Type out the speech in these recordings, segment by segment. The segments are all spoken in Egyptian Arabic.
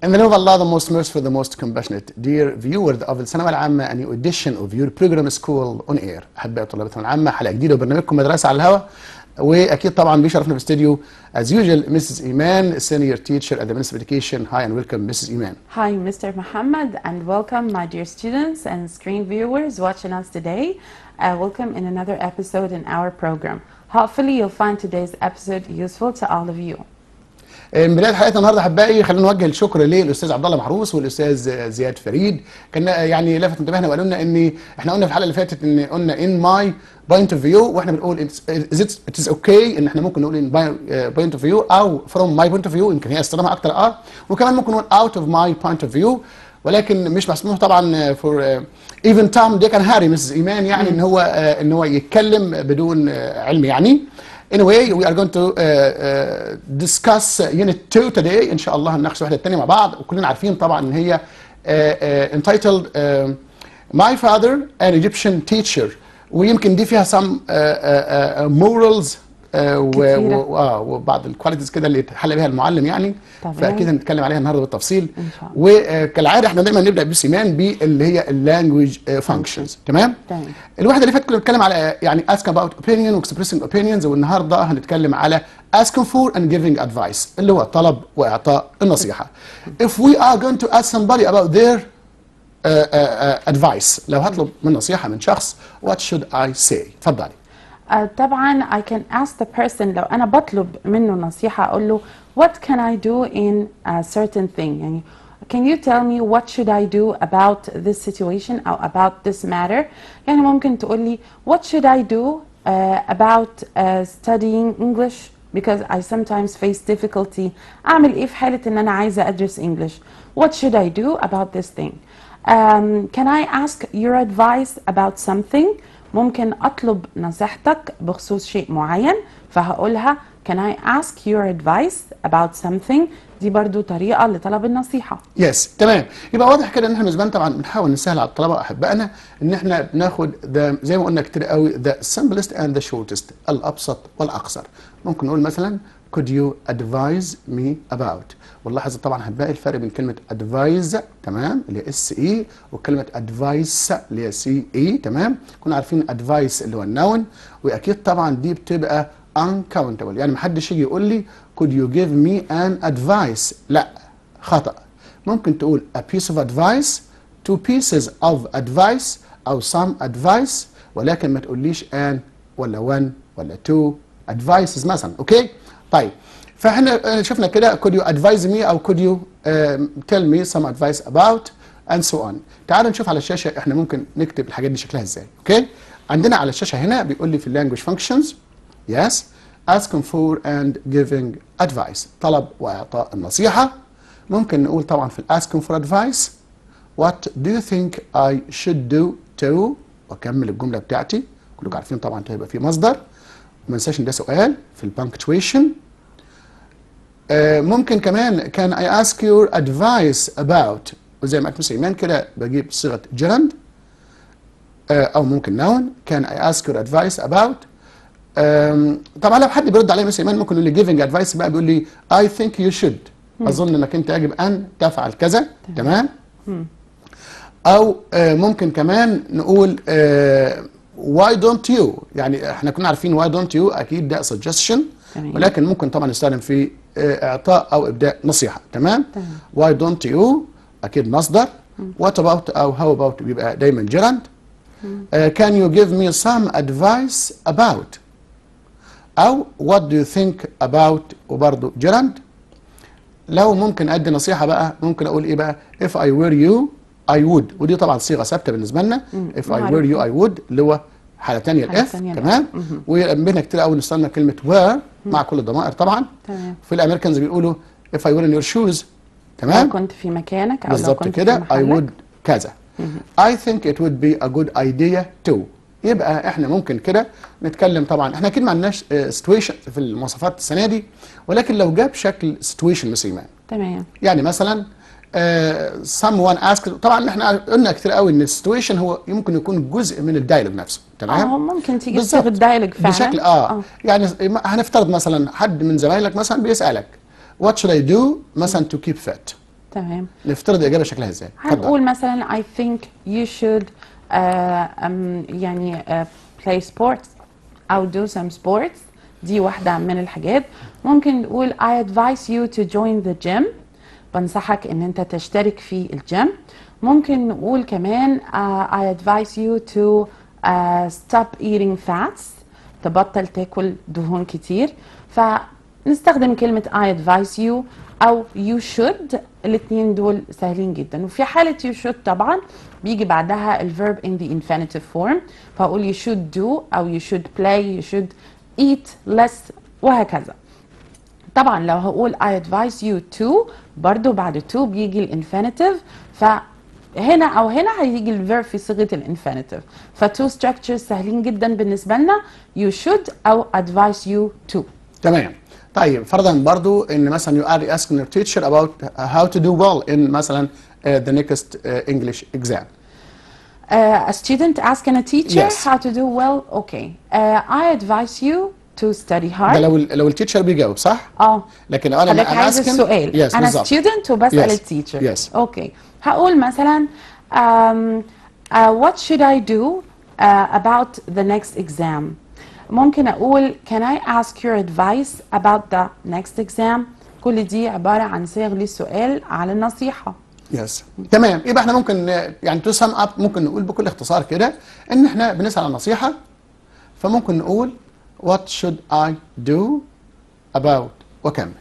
In the name of Allah, the most merciful, the most compassionate, dear viewers of الثانوية العامة a new edition of your program school on air. أحباء طلاب الثانوية العامة حلقة جديدة وبرنامجكم مدرسة على الهواء وأكيد طبعا بيشرفنا في الاستديو as usual Mrs. Iman, senior teacher at the Ministry of Education. Hi and welcome Mrs. Iman. Hi, Mr. Muhammad, and welcome, my dear students and screen viewers watching us today. Uh, welcome in another episode in our program. Hopefully, you'll find today's episode useful to all of you. من بدايه حلقتنا النهارده احبائي خلينا نوجه الشكر للاستاذ عبد الله محروس والاستاذ زياد فريد كان يعني لفت انتباهنا وقالوا لنا ان احنا قلنا في الحلقه اللي فاتت ان قلنا ان ماي بوينت اوف فيو واحنا بنقول ات از اوكي ان احنا ممكن نقول ان بوينت اوف فيو او فروم ماي بوينت اوف فيو يمكن هي استخدامها اكتر اه وكمان ممكن نقول اوت اوف ماي بوينت اوف فيو ولكن مش مسموح طبعا فور ايفن تام ديك اند هاري مسز ايمان يعني ان هو uh, ان هو يتكلم بدون uh, علم يعني Anyway, we are going to uh, uh, discuss unit 2 today إن شاء الله هنناقش واحدة التانية مع بعض وكلنا عارفين طبعا إن هي uh, uh, entitled uh, My Father an Egyptian Teacher ويمكن دي فيها some uh, uh, uh, morals uh, و- كتيرة. و- آه، وبعض الكواليتيز كده اللي يتحلى بيها المعلم يعني طبعاً. فاكيد هنتكلم عليها النهارده بالتفصيل إن شاء الله. وكالعاده احنا دايما نبدا بسيمان باللي هي اللانجوج فانكشنز تمام تمام. الواحده اللي فاتت كنا بنتكلم على يعني ask about opinion واكسبريسنج opinions والنهارده هنتكلم على asking for and giving advice اللي هو طلب واعطاء النصيحه. If we are going to ask somebody about their uh, uh, uh, advice لو هطلب من نصيحه من شخص what should I say؟ اتفضلي. Uh, طبعا I can ask the person لو أنا بطلب منه نصيحة أقول له what can I do in a certain thing يعني can you tell me what should I do about this situation أو about this matter يعني ممكن تقول لي what should I do uh, about uh, studying English because I sometimes face difficulty أعمل إيه في حالة إن أنا عايزة أدرس English what should I do about this thing um, can I ask your advice about something ممكن أطلب نصيحتك بخصوص شيء معين فهقولها can I ask your advice about something دي برضو طريقة لطلب النصيحة يس تمام يبقى واضح كده ان احنا بالنسبه لنا طبعا بنحاول نسهل على الطلبه احبائنا ان احنا بناخد ده زي ما قلنا كتير قوي the simplest and the shortest الابسط والاقصر ممكن نقول مثلا could you advise me about ونلاحظ طبعا احبائي الفرق بين كلمه advise تمام اللي هي اس اي وكلمه advice اللي هي سي اي تمام كنا عارفين advice اللي هو النون واكيد طبعا دي بتبقى uncountable يعني محدش يجي يقول لي could you give me an advice لا خطأ ممكن تقول a piece of advice two pieces of advice أو some advice ولكن ما تقوليش an ولا one ولا two advices مثلا أوكي طيب فاحنا آه، شفنا كده could you advise me أو could you um, tell me some advice about and so on تعالوا نشوف على الشاشة احنا ممكن نكتب الحاجات دي شكلها ازاي أوكي عندنا على الشاشة هنا بيقول لي في اللانجوج functions yes asking for and giving advice طلب وإعطاء النصيحة ممكن نقول طبعا في ال asking for advice what do you think I should do to وأكمل الجملة بتاعتي كلكم عارفين طبعا هيبقى في مصدر ما ننساش ان ده سؤال في البانكتويشن آه ممكن كمان can I ask your advice about وزي ما قلت مثل ايمان كده بجيب صيغه gerund آه او ممكن noun can I ask your advice about آم، طبعا لو حد بيرد عليا مثل ايمان ممكن يقول لي giving advice بقى بيقول لي I think you should اظن انك انت يجب ان تفعل كذا تمام او آه، ممكن كمان نقول آه، why don't you يعني احنا كنا عارفين why don't you اكيد ده suggestion تمام. ولكن ممكن طبعا نستخدم في آه، اعطاء او ابداء نصيحه تمام تمام. why don't you اكيد مصدر what about او how about بيبقى دايما gerund آه، can you give me some advice about او what do you think about وبرضه gerund لو ممكن ادي نصيحه بقى ممكن اقول ايه بقى if I were you I would ودي طبعا صيغه ثابته بالنسبه لنا if I were you I would اللي هو حاله ثانيه حالة الاف تانية تمام وبينها كتير قوي نستخدم كلمه were مع كل الضمائر طبعا تمام في الامريكانز بيقولوا if I were in your shoes لو تمام كنت في مكانك أو لو بالظبط كنت كده في I محلك would كذا I think it would be a good idea too يبقى احنا ممكن كده نتكلم طبعا احنا اكيد ما عندناش سيتويشن في المواصفات السنه دي ولكن لو جاب شكل سيتويشن مثل ايمان تمام يعني مثلا آه someone asked طبعا احنا قلنا كتير قوي ان السيتويشن هو يمكن يكون جزء من الدايلوج نفسه اه تمام هو ممكن تيجي بالظبط. بصيغة دايلوج فعلا بشكل اه, يعني هنفترض مثلا حد من زمايلك مثلا بيسالك what should I do مثلا to keep fit تمام نفترض الاجابه شكلها ازاي اتفضل. هنقول مثلا I think you should uh, um, يعني uh, play sports أو do some sports دي واحدة من الحاجات ممكن نقول I advise you to join the gym بنصحك ان انت تشترك في الجيم ممكن نقول كمان uh, I advise you to uh, stop eating fats تبطل تاكل دهون كتير فنستخدم كلمة I advise you أو you should الاتنين دول سهلين جدا وفي حالة you should طبعا بيجي بعدها ال verb in the infinitive form فأقول you should do أو you should play you should eat less وهكذا طبعا لو هقول I advise you to برضو بعد to بيجي الانفينيتيف فهنا او هنا هيجي الفيرب في صيغه الانفينيتيف فتو structures سهلين جدا بالنسبه لنا you should او advise you to تمام طيب فرضا برضو ان مثلا you are asking your teacher about how to do well in مثلا uh, the next uh, English exam uh, a student asking a teacher Yes. how to do well okay uh, I advise you to study ده hard لو ال- لو التيتشر بيجاوب صح؟ اه لكن لو انا حضرتك أنا عايز asking- السؤال yes انا بالظبط. student وبسال Yes. التيتشر Yes. اوكي هقول مثلا um, uh, what should I do uh, about the next exam ممكن اقول can I ask your advice about the next exam كل دي عبارة عن صيغ للسؤال على النصيحة يس تمام يبقى احنا ممكن آه، يعني تو سم اب ممكن نقول بكل اختصار كده ان احنا بنسال عن نصيحه فممكن نقول what should I do about وكمل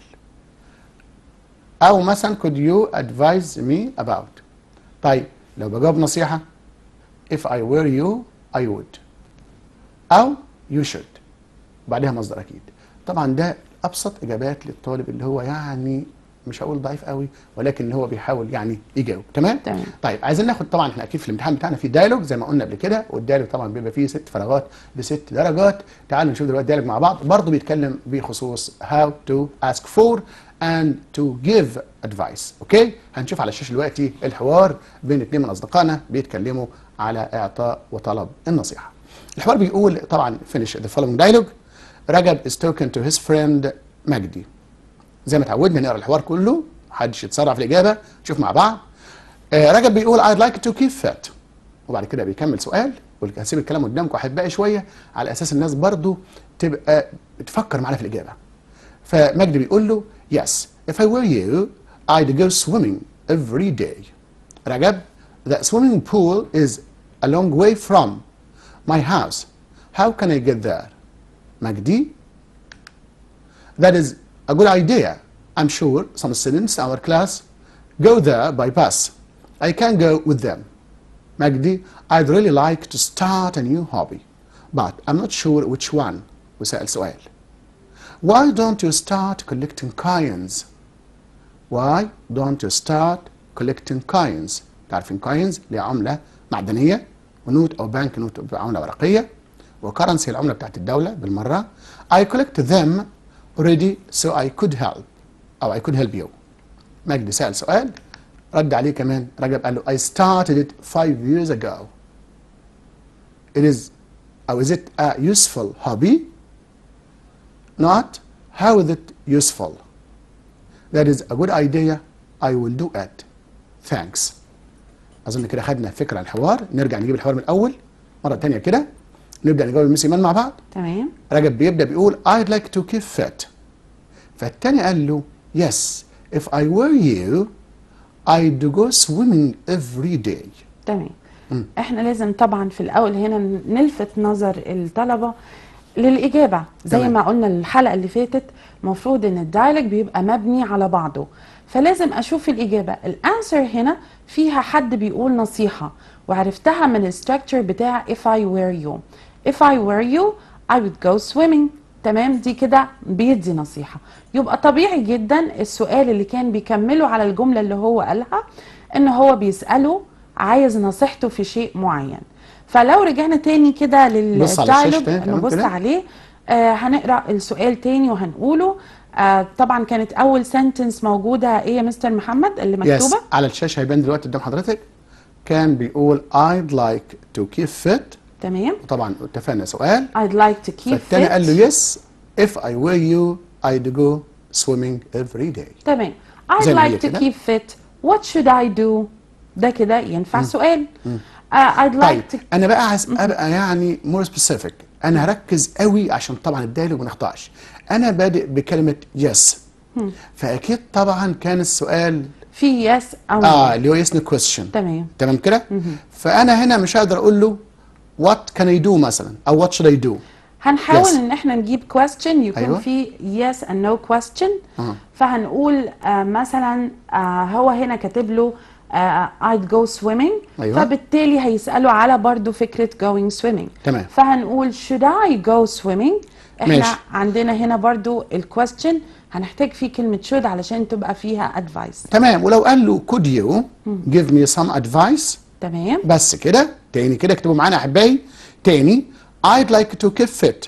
او مثلا could you advise me about طيب لو بجاوب نصيحه if I were you I would او you should بعدها مصدر اكيد طبعا ده ابسط اجابات للطالب اللي هو يعني مش هقول ضعيف قوي ولكن اللي هو بيحاول يعني يجاوب تمام تمام. طيب عايزين ناخد طبعا احنا اكيد في الامتحان بتاعنا في دايلوج زي ما قلنا قبل كده والدايلوج طبعا بيبقى فيه ست فراغات بست درجات تعالوا نشوف دلوقتي دايلوج مع بعض برضه بيتكلم بخصوص how to ask for and to give advice اوكي هنشوف على الشاشه دلوقتي الحوار بين اثنين من اصدقائنا بيتكلموا على اعطاء وطلب النصيحه الحوار بيقول طبعا finish the following dialogue رجب is talking to his friend مجدي زي ما اتعودنا نقرا الحوار كله محدش يتسرع في الاجابه نشوف مع بعض آه رجب بيقول I'd like to keep fit وبعد كده بيكمل سؤال وهسيب الكلام قدامكم احبائي شويه على اساس الناس برضو تبقى تفكر معانا في الاجابه فمجدي بيقول له yes if I were you I'd go swimming every day رجب the swimming pool is a long way from my house how can I get there مجدي that is a good idea. I'm sure some students in our class go there by bus. I can go with them. Magdi, I'd really like to start a new hobby, but I'm not sure which one. وسأل سؤال. Why don't you start collecting coins? Why don't you start collecting coins? تعرفين coins اللي هي عملة معدنية ونوت أو بنك نوت عملة ورقية وكرنسي العملة بتاعت الدولة بالمرة. I collect them already so I could help أو I could help you. مجدي سأل سؤال رد عليه كمان رجب قال له I started it five years ago. It is أو is it a useful hobby? Not how is it useful? That is a good idea. I will do it. Thanks. أظن كده خدنا فكرة عن الحوار نرجع نجيب الحوار من الأول مرة تانية كده نبدأ نجاوب الميس إيمان مع بعض تمام رجب بيبدأ بيقول I'd like to keep fit فالتاني قال له yes if I were you I'd go swimming every day تمام احنا لازم طبعا في الاول هنا نلفت نظر الطلبه للاجابه زي تمام. ما قلنا الحلقه اللي فاتت المفروض ان الدايلوج بيبقى مبني على بعضه فلازم اشوف الاجابه الانسر هنا فيها حد بيقول نصيحه وعرفتها من الستراكشر بتاع if I were you if I were you I would go swimming تمام دي كده بيدي نصيحه يبقى طبيعي جدا السؤال اللي كان بيكمله على الجمله اللي هو قالها ان هو بيساله عايز نصيحته في شيء معين فلو رجعنا تاني كده بص على الشاشة للدايلوج تاني، تمام نبص كده؟ عليه آه هنقرا السؤال تاني وهنقوله آه طبعا كانت اول سنتنس موجوده ايه يا مستر محمد اللي yes مكتوبه على الشاشة هيبان دلوقتي قدام حضرتك كان بيقول I'd like to keep fit تمام وطبعا اتفقنا سؤال I'd like to keep فالتاني fit قال له yes if I were you I'd go swimming every day تمام I'd زي ما هي like to كده. keep fit what should I do ده كده ينفع سؤال uh, I'd طيب like to انا بقى عايز ابقى يعني مور سبيسيفيك انا هركز قوي عشان طبعا الدايلوج ما نخطاش انا بادئ بكلمه يس فاكيد طبعا كان السؤال في yes أو no. اه اللي هو يس كويستشن تمام تمام كده فانا هنا مش هقدر اقول له وات كان اي دو مثلا او وات شود اي دو هنحاول Yes. ان احنا نجيب question يكون أيوة. في yes and no question آه. فهنقول آه مثلا آه هو هنا كاتب له آه I'd go swimming أيوة. فبالتالي هيسأله على برضو فكرة going swimming تمام. فهنقول should I go swimming احنا ماشي. عندنا هنا برضو الكويستشن هنحتاج فيه كلمة should علشان تبقى فيها advice تمام ولو قال له could you give me some advice تمام بس كده تاني كده اكتبوا معانا يا احبائي تاني I'd like to keep fit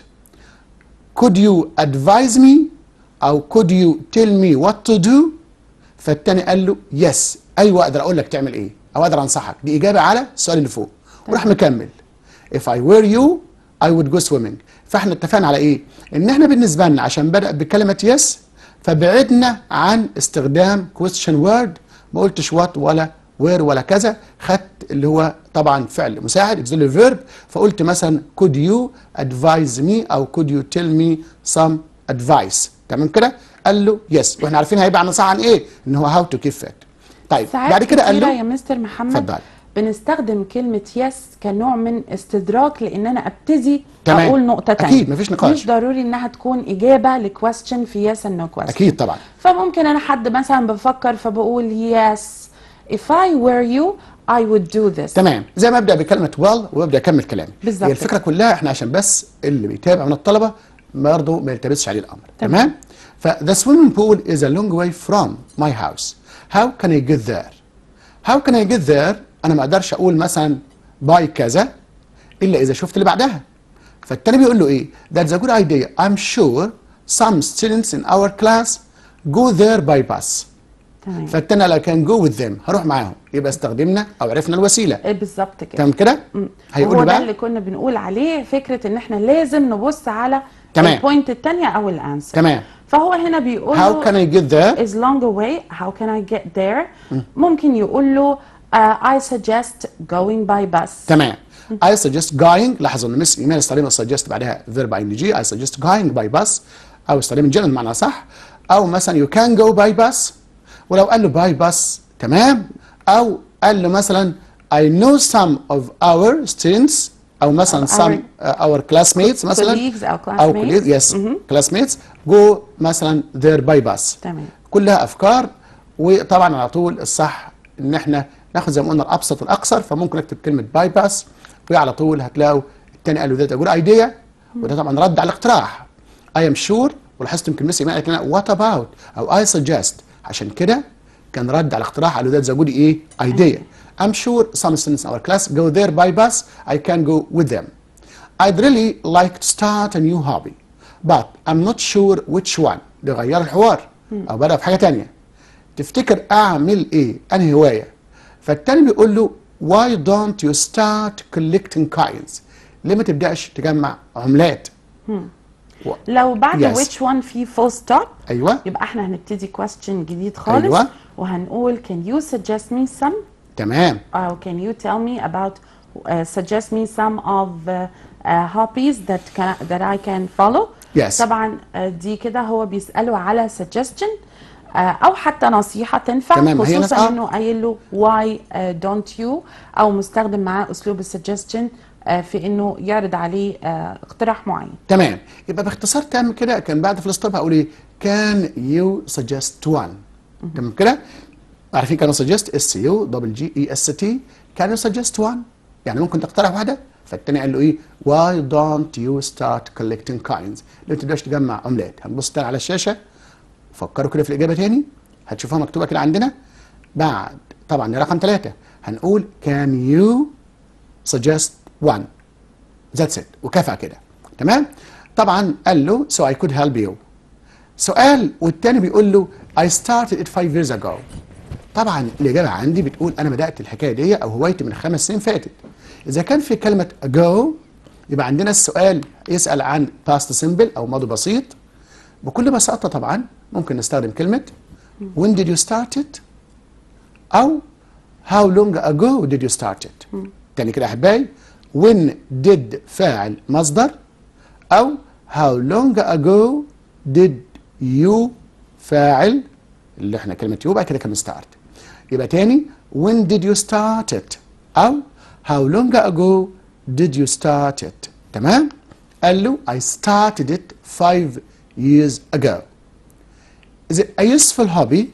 could you advise me او could you tell me what to do فالتاني قال له yes ايوه اقدر اقول لك تعمل ايه او اقدر انصحك دي اجابه على السؤال اللي فوق وراح مكمل if I were you I would go swimming فاحنا اتفقنا على ايه ان احنا بالنسبه لنا عشان بدأ بكلمه yes فبعدنا عن استخدام question word ما قلتش what ولا where ولا كذا خدت اللي هو طبعا فعل مساعد auxiliary verb فقلت مثلا could you advise me او could you tell me some advice تمام كده قال له yes واحنا عارفين هيبقى عن عن ايه ان هو how to keep fit طيب ساعات بعد كده قال كتيرة له يا مستر محمد اتفضل. بنستخدم كلمة يس كنوع من استدراك لأن أنا أبتدي تمام. أقول نقطة تانية أكيد، مفيش نقاش. مش ضروري إنها تكون إجابة لكويستشن في يس and no question اكيد طبعا فممكن أنا حد مثلا بفكر فبقول يس if I were you I would do this تمام زي ما ابدا بكلمه well وابدا اكمل كلامي بالظبط هي الفكره كلها احنا عشان بس اللي بيتابع من الطلبه برضه ما يلتبسش عليه الامر تمام. تمام ف the swimming pool is a long way from my house how can I get there how can I get there انا ما اقدرش اقول مثلا باي كذا الا اذا شفت اللي بعدها فالتاني بيقول له ايه that's a good idea I'm sure some students in our class go there by bus تمام فالتاني لو كان go with them هروح معاهم يبقى استخدمنا او عرفنا الوسيله إيه بالظبط كده تمام كده هيقول هو لي ده بقى اللي كنا بنقول عليه فكرة إن إحنا لازم نبص على تمام. البوينت التانية أو الأنسر تمام فهو هنا بيقول how can I get there is long away how can I get there ممكن يقول له uh, I suggest going by bus تمام I suggest going لاحظوا ان مس ايمان استخدمت suggest بعدها verb ing I suggest going by bus او استخدم general معنى صح او مثلا you can go by bus ولو قال له by bus تمام او قال له مثلا I know some of our students او مثلا Of some our uh, our classmates مثلا colleagues أو او classmates. colleagues yes classmates go مثلا there by bus تمام. كلها افكار وطبعا على طول الصح ان احنا ناخد زي ما قلنا الابسط والاقصر فممكن نكتب كلمه باي باس وعلى طول هتلاقوا التاني قال له ده تقول ايديا وده طبعا رد على الاقتراح اي ام شور ولاحظت يمكن ميسي قالت لنا وات اباوت او اي سجست عشان كده كان رد على الاقتراح قال له ده تقول ايه ايديا I'm sure some students in our class go there by bus I can go with them I'd really like to start a new hobby but I'm not sure which one ده غير الحوار او بدأ في حاجة تانية تفتكر اعمل ايه انهي هواية فالتاني بيقول له why don't you start collecting coins ليه ما تبدأش تجمع عملات و... لو بعد Yes. which one في full stop ايوه يبقى احنا هنبتدي question جديد خالص أيوة. وهنقول can you suggest me some تمام or can you tell me about uh, suggest me some of uh, uh, hobbies that can that I can follow Yes. طبعا uh, دي كده هو بيسأله على suggestion uh, او حتى نصيحة تنفع تمام، هي خصوصا نص- آه. انه قايل له why uh, don't you او مستخدم معاه اسلوب السجستشن uh, في انه يعرض عليه uh, اقتراح معين تمام يبقى باختصار تام كده كان بعد في الستوب هقول ايه كان يو سجست وان تمام كده عارفين كانوا سجست اس يو دبل جي اي اس تي كان يو سجست وان يعني ممكن تقترح واحده فالتاني قال له ايه واي دونت يو ستارت كولكتنج كاينز ليه ما تبداش تجمع عملات هنبص تاني على الشاشه فكروا كده في الاجابه تاني هتشوفوها مكتوبه كده عندنا بعد طبعا رقم ثلاثة هنقول كان يو suggest one That's it وكفى كده تمام طبعا قال له so I could help you سؤال والتاني بيقول له I started it five years ago طبعا الإجابة عندي بتقول أنا بدأت الحكاية دي أو هوايتي من خمس سنين فاتت إذا كان في كلمة ago يبقى عندنا السؤال يسأل عن past simple أو ماضي بسيط بكل بساطة طبعا ممكن نستخدم كلمة when did you start it أو how long ago did you start it تاني كده أحبائي when did فاعل مصدر أو how long ago did you فاعل اللي احنا كلمة يو بعد كده كلمة start يبقى تاني when did you start it أو how long ago did you start it تمام قال له I started it five years ago is it a useful hobby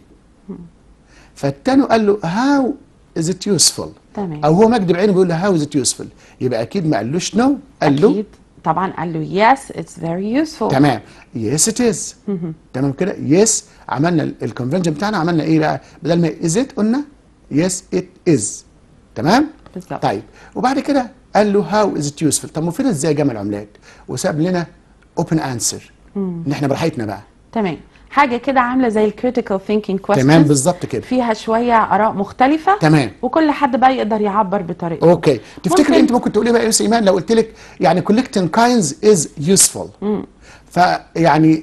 فالتاني قال له how is it useful تمام. او هو مجد بعينه بيقول له how is it useful يبقى اكيد ما قالوش no قال له أكيد طبعا قال له yes it's very useful تمام yes it is تمام كده yes عملنا الكونفنشن بتاعنا عملنا ايه بقى بدل ما is it قلنا yes it is تمام بالظبط. طيب وبعد كده قال له how is it useful طب مفيد ازاي جمع العملات وساب لنا open answer ان احنا براحتنا بقى تمام حاجة كده عاملة زي الكريتيكال ثينكينج questions تمام بالظبط كده فيها شوية آراء مختلفة تمام. وكل حد بقى يقدر يعبر بطريقته اوكي تفتكر ممكن- انت ممكن تقولي بقى يا أستاذ ايمان لو قلت لك يعني collecting kinds is useful فيعني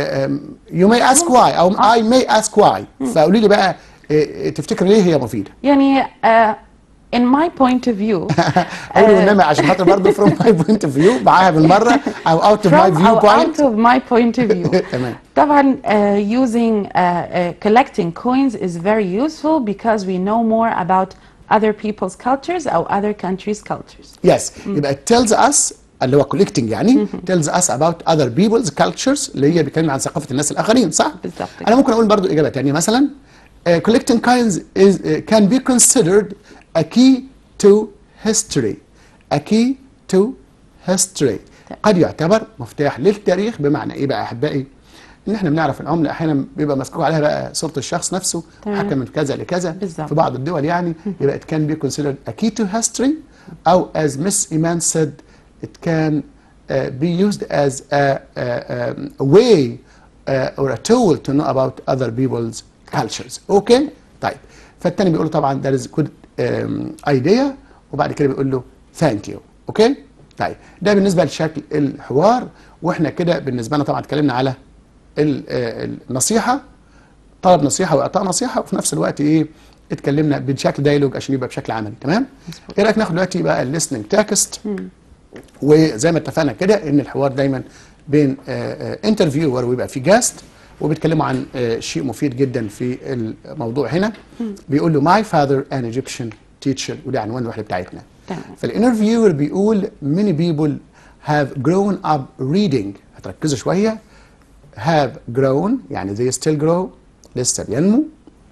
يو ماي اسك واي او اي ماي اسك واي فقولي لي بقى آه، تفتكر ليه هي مفيده؟ يعني uh, in my point of view قولي والنبي عشان خاطر برضه from my point of view معاها بالمره او out of my from view or out point of my point of view تمام. طبعا uh, using uh, uh, collecting coins is very useful because we know more about other people's cultures or other countries' cultures يس يبقى it tells us اللي هو collecting يعني tells us about other people's cultures اللي هي بيتكلم عن ثقافه الناس الاخرين صح؟ بالظبط كده. انا ممكن اقول برضو اجابه ثانيه مثلا uh, collecting kinds is uh, can be considered a key to history a key to history قد يعتبر مفتاح للتاريخ بمعنى ايه بقى احبائي؟ ان احنا بنعرف العمله احيانا بيبقى مسكوك عليها بقى صوره الشخص نفسه تمام. حكم من كذا لكذا بالظبط. في بعض الدول يعني يبقى it can be considered a key to history او as Miss Iman said it can uh, be used as a, a, a way uh, or a tool to know about other people's cultures اوكي طيب فالتاني بيقول له طبعا that is good um, idea وبعد كده بيقول له thank you اوكي طيب ده بالنسبه لشكل الحوار واحنا كده بالنسبه لنا طبعا اتكلمنا على ال- آه، النصيحه طلب نصيحه واعطاء نصيحه وفي نفس الوقت ايه اتكلمنا بشكل دايلوج عشان يبقى بشكل عملي تمام ايه رايك ناخد دلوقتي بقى الليسننج تكست وزي ما اتفقنا كده ان الحوار دايما بين انترفيور ويبقى في جاست وبيتكلموا عن آه، شيء مفيد جدا في الموضوع هنا بيقول له ماي فاذر ان ايجيبشن تيتشر وده عنوان الوحده بتاعتنا تمام. فالانترفيور بيقول many people have grown up reading هتركزوا شويه have grown يعني they still grow لسه بينمو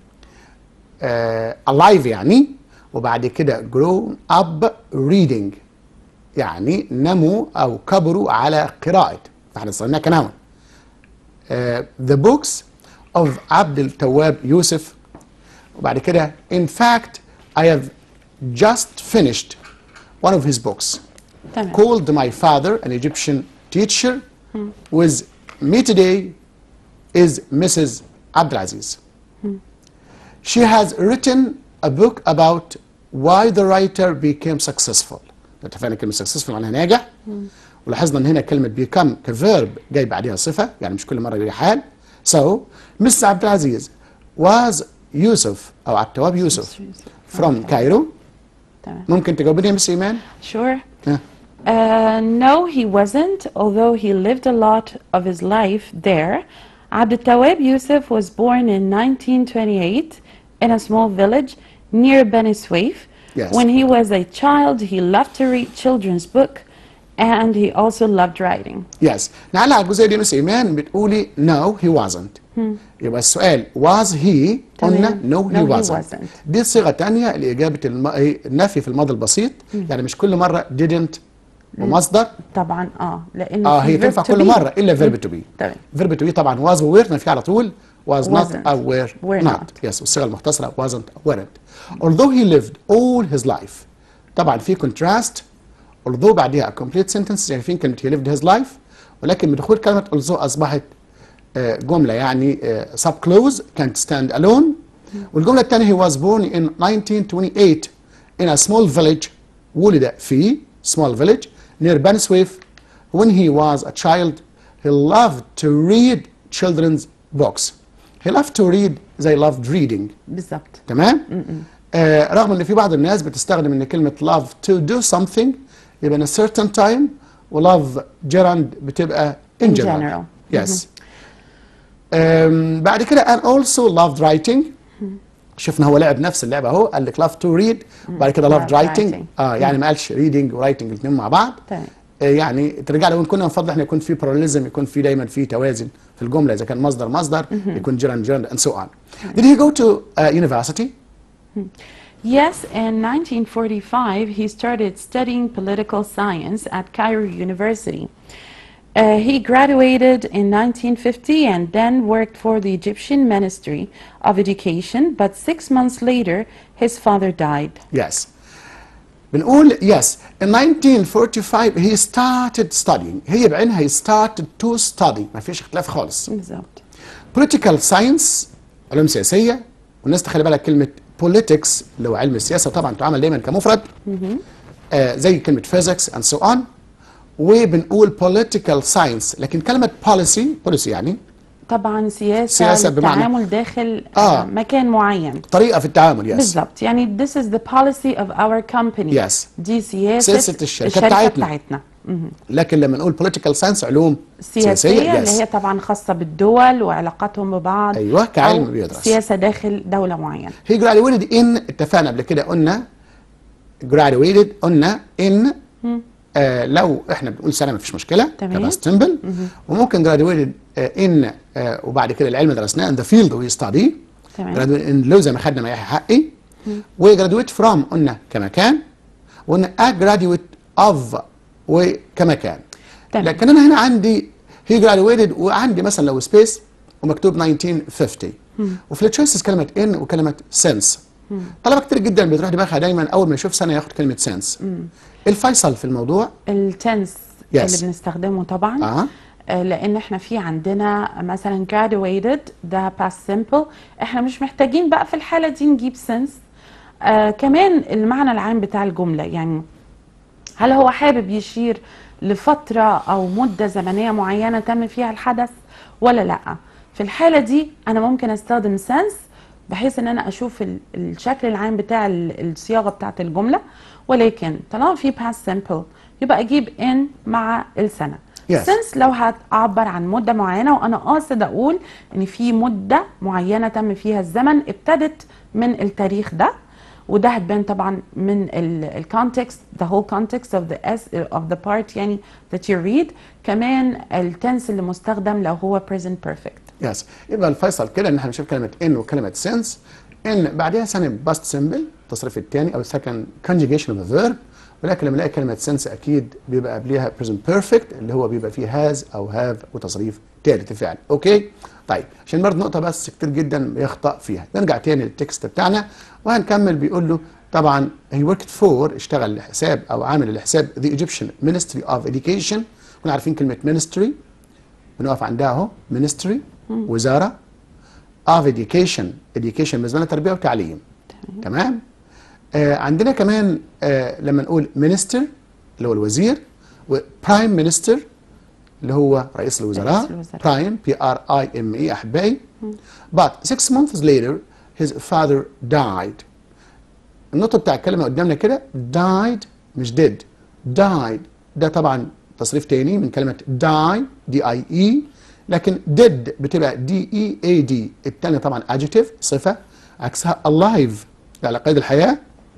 آه alive يعني وبعد كده grown up reading يعني نموا او كبروا على قراءة فاحنا استخدمناها كنون آه the books of عبد التواب يوسف وبعد كده in fact I have just finished one of his books تمام called my father an Egyptian teacher with me today is Mrs. Abdulaziz. She has written a book about why the writer became successful. اتفقنا كلمة successful معناها ناجح ولاحظنا ان هنا كلمة become كفيرب جاي بعدها صفة يعني مش كل مرة يجي حال. So Mrs. Abdulaziz was يوسف او عبد التواب يوسف from Cairo. تمام ممكن تجاوبني يا مس ايمان؟ sure ها. Uh, no, he wasn't, although he lived a lot of his life there. Abdul Tawab Yusuf was born in 1928 in a small village near Beni Suef. Yes. When he was a child, he loved to read children's book and he also loved writing. يس نعلق على الجزئيه دي يا مس ايمان بتقولي no he wasn't يبقى السؤال was he قلنا تمام. no he No, he wasn't wasn't. دي صيغه ثانيه لاجابه الم... إيه، النفي في الماضي البسيط يعني مش كل مره didn't ومصدر طبعا اه لان اه في هي verb تنفع to كل be. مره الا verb to be تمام verb to be طبعا was و were نفي على طول was not Wasn't. او were Were not not. يس والصيغه المختصره wasn't أو weren't although he lived all his life طبعا في contrast although بعدها a complete sentence يعني في كلمه he lived his life ولكن بدخول كلمه although اصبحت آه، جمله يعني آه، sub clause can't stand alone والجمله الثانيه he was born in 1928 in a small village ولد في small village near Bani Suef when he was a child he loved to read children's books he loved to read زي loved reading بالظبط تمام آه رغم ان في بعض الناس بتستخدم ان كلمه love to do something يبقى in a certain time و love gerund بتبقى in, In general, general. yes آم بعد كده and also loved writing شفنا هو لعب نفس اللعبه اهو قال لك love to read وبعد كده loved Loved writing writing. اه يعني ما قالش reading و writing الاثنين مع بعض تمام. آه يعني ترجع لو كنا نفضل احنا يكون في parallelism يكون في دايما في توازن في الجمله اذا كان مصدر مصدر يكون gerund gerund and so on did he go to uh, university Yes, in 1945 he started studying political science at Cairo University. Uh, he graduated in 1950 and then worked for the Egyptian Ministry of Education, but six months later his father died. Yes. بنقول yes. In 1945 he started studying. هي بعينها he started to study. ما فيش اختلاف خالص. بالظبط. Political science علوم سياسية والناس تخلي بالك كلمة politics اللي هو علم السياسة طبعا تعامل دايما كمفرد آه زي كلمة physics and so on وبنقول political science لكن كلمة policy policy يعني طبعا سياسة, سياسة بمعنى- التعامل داخل آه. آه. مكان معين. طريقة في التعامل yes. بالظبط يعني this is the policy of our company. Yes. دي سياسة, سياسة الشركة الشركة بتاعتنا. بتاعتنا. مهم. لكن لما نقول political science علوم سياسية سياسية اللي هي طبعا خاصة بالدول وعلاقاتهم ببعض أيوة، كعلم أو بيدرس. سياسة داخل دولة معينة he graduated in اتفقنا قبل كده قلنا graduated قلنا in آه لو احنا بنقول سنه مفيش مشكله تمام. كباست سمبل وممكن graduated آه in آه وبعد كده العلم درسناه in the field we study تمام. graduated in لو زي ما خدنا ما يحيى حقي وجرادويت فروم قلنا كمكان وقلنا a graduate of وكمكان تمام. لكن انا هنا عندي هي graduated وعندي مثلا لو سبيس ومكتوب 1950 وفي التشويسز كلمه ان وكلمه سنس طلبه كتير جدا بتروح دماغها دايما اول ما يشوف سنه ياخد كلمه سنس الفيصل في الموضوع التنس Yes. اللي بنستخدمه طبعا اه آه، لان احنا في عندنا مثلا graduated ده past simple احنا مش محتاجين بقى في الحالة دي نجيب since آه كمان المعنى العام بتاع الجملة يعني هل هو حابب يشير لفترة أو مدة زمنية معينة تم فيها الحدث ولا لأ في الحالة دي أنا ممكن أستخدم sense بحيث ان انا اشوف ال- الشكل العام بتاع ال- الصياغه بتاعت الجمله ولكن طالما في past simple يبقى اجيب in مع السنه Yes. since لو هتعبر عن مده معينه وانا قاصد اقول ان في مده معينه تم فيها الزمن ابتدت من التاريخ ده وده هتبان طبعا من الكونتكست the whole context of the s of the part يعني that you read كمان التنس اللي مستخدم لو هو present perfect يس يبقى الفيصل كده ان احنا نشوف كلمه ان وكلمه سنس ان بعدها سنه باست سمبل التصريف الثاني او السكند conjugation of a verb ولكن لما نلاقي كلمه سنس اكيد بيبقى قبلها present perfect اللي هو بيبقى فيه has او have وتصريف ثالث فعل اوكي طيب عشان برضه نقطه بس كتير جدا بيخطا فيها نرجع تاني للتكست بتاعنا وهنكمل بيقول له طبعا he worked for اشتغل لحساب او عامل لحساب the Egyptian Ministry of Education كنا عارفين كلمه ministry بنقف عندها اهو ministry وزاره of education education بالنسبه لنا تربيه وتعليم تمام آه عندنا كمان آه لما نقول minister اللي هو الوزير وبرايم minister اللي هو رئيس الوزراء رئيس الوزراء. برايم بي ار اي ام اي احبائي but six months later his father died النقطة بتاع الكلمة قدامنا كده died مش did died ده طبعا تصريف تاني من كلمة die دي اي اي لكن did بتبقى دي اي اي دي التانية طبعا adjective صفة عكسها alive على قيد الحياة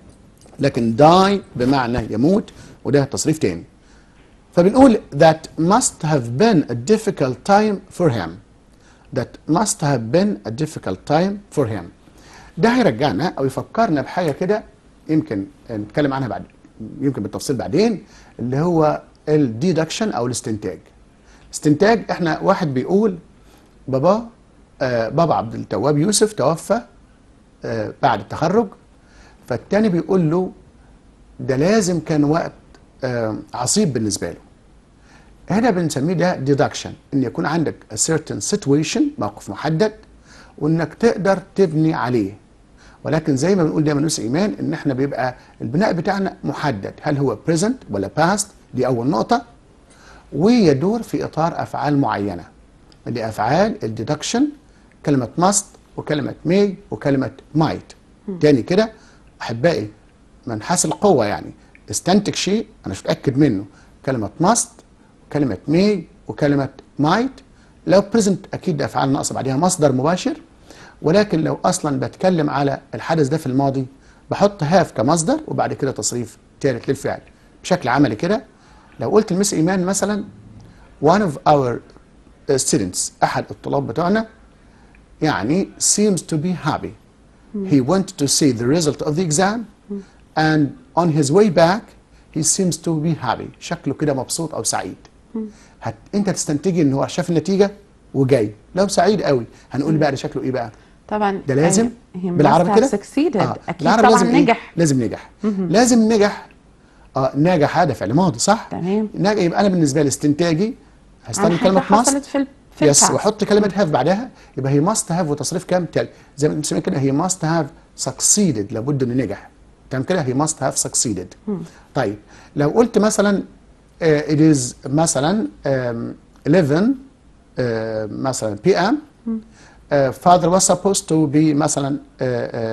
لكن die بمعنى يموت وده تصريف تاني فبنقول that must have been a difficult time for him that must have been a difficult time for him ده هيرجعنا او يفكرنا بحاجه كده يمكن نتكلم عنها بعد يمكن بالتفصيل بعدين اللي هو الديدكشن او الاستنتاج استنتاج احنا واحد بيقول بابا آه بابا عبد التواب يوسف توفى آه بعد التخرج فالتاني بيقول له ده لازم كان وقت آه عصيب بالنسبه له هنا بنسميه ده ديدكشن ان يكون عندك a certain situation موقف محدد وانك تقدر تبني عليه ولكن زي ما بنقول دايما نفس ايمان ان احنا بيبقى البناء بتاعنا محدد هل هو present ولا past دي اول نقطه ويدور في اطار افعال معينه دي افعال الديدكشن كلمه must وكلمة may وكلمة might تاني كده أحبائي منحاس القوة يعني استنتج شيء أنا مش متأكد منه كلمة must وكلمة may وكلمة might لو present أكيد ده أفعال ناقصة بعدها مصدر مباشر ولكن لو أصلا بتكلم على الحدث ده في الماضي بحط have كمصدر وبعد كده تصريف ثالث للفعل بشكل عملي كده لو قلت لمس إيمان مثلا one of our students أحد الطلاب بتوعنا يعني seems to be happy he went to see the result of the exam and on his way back he seems to be happy شكله كده مبسوط أو سعيد هت... انت تستنتجي ان هو شاف النتيجه وجاي لو سعيد قوي هنقول بقى ده شكله ايه بقى طبعا ده لازم he must بالعربي have كده succeeded آه. اكيد بالعربي طبعا لازم إيه؟ نجح لازم نجح لازم نجح اه نجح هذا فعل ماضي صح تمام. نجح يبقى انا بالنسبه لي استنتاجي هستخدم عن حاجة كلمه must حصلت في ال- في يس الباست. واحط كلمه هاف بعدها يبقى هي must have وتصريف كام تل زي ما بنسميه كده هي must have succeeded لابد انه نجح تمام كده هي must have succeeded طيب لو قلت مثلا uh, it is مثلا um, 11 uh, مثلا p.m. Uh, father was supposed to be مثلا uh,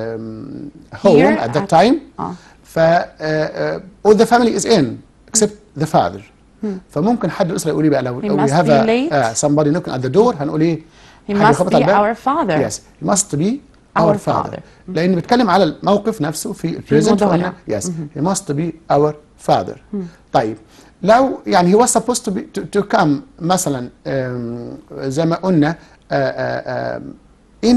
um, home Here at that at- time آه. ف uh, uh, all the family is in except the father فممكن حد الاسره يقول ايه بقى لو He لو we must have be a, late. uh, somebody knocking at the door هنقول ايه He حد must يخبط be على الباب. our father. yes he must be our, Our father, father. لان بيتكلم على الموقف نفسه في البريزنت المضارع. yes he must be our father طيب لو يعني he was supposed to be to, to come مثلا um, زي ما قلنا uh, uh, um, in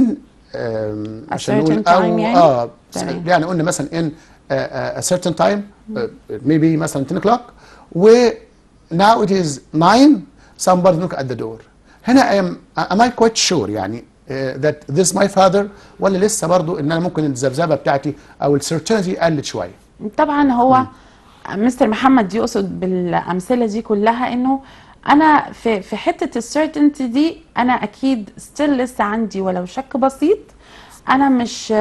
um, A عشان certain نقول time يعني؟ اه تمام. يعني قلنا مثلا in uh, uh, a certain time uh, maybe مثلا 10 o'clock و now it is 9 somebody knock at the door هنا I am, am I quite sure يعني uh, that this my father ولا لسه برضو ان انا ممكن الذبذبه بتاعتي او السيرتينتي قلت شويه طبعا هو مستر محمد يقصد بالامثله دي كلها انه انا في في حته السيرتينتي دي انا اكيد ستيل لسه عندي ولو شك بسيط انا مش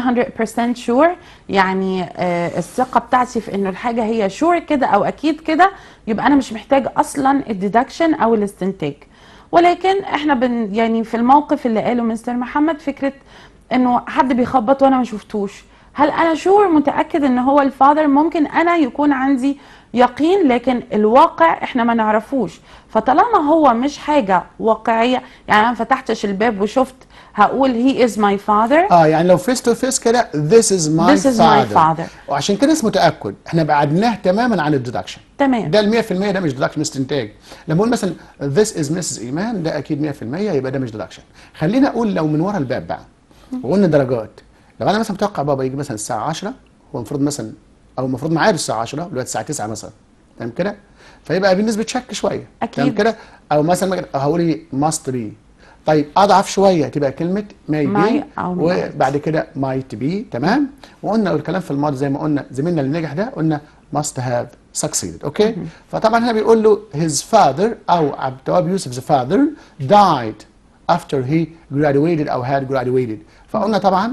100% شور يعني آه، الثقه بتاعتي في انه الحاجه هي شور كده او اكيد كده يبقى انا مش محتاج اصلا الديدكشن او الاستنتاج ولكن احنا بن يعني في الموقف اللي قاله مستر محمد فكره انه حد بيخبط وانا ما شفتوش هل انا شور متاكد ان هو الفاذر ممكن انا يكون عندي يقين لكن الواقع احنا ما نعرفوش فطالما هو مش حاجه واقعيه يعني انا ما فتحتش الباب وشفت هقول هي از ماي فاذر اه يعني لو فيس تو فيس كده this is my This is my father father. وعشان كده اسمه تاكد احنا بعدناه تماما عن الديدكشن تمام ده ال 100% ده مش ديدكشن استنتاج لما اقول مثلا this is Mrs. ايمان ده اكيد 100% يبقى ده مش ديدكشن خلينا اقول لو من ورا الباب بقى وقلنا درجات لو انا مثلا متوقع بابا يجي مثلا الساعه 10 هو المفروض مثلا او المفروض معاد الساعه 10 دلوقتي الساعه 9 مثلا تمام كده فيبقى بنسبه شك شويه أكيد. تمام كده او مثلا ممكن- هقول ايه must be طيب اضعف شويه تبقى كلمه may be May أو وبعد كده might be تمام وقلنا الكلام في الماضي زي ما قلنا زميلنا اللي نجح ده قلنا must have succeeded اوكي فطبعا هنا بيقول له his father او عبد التواب يوسف the father died after he graduated او had graduated فقلنا طبعا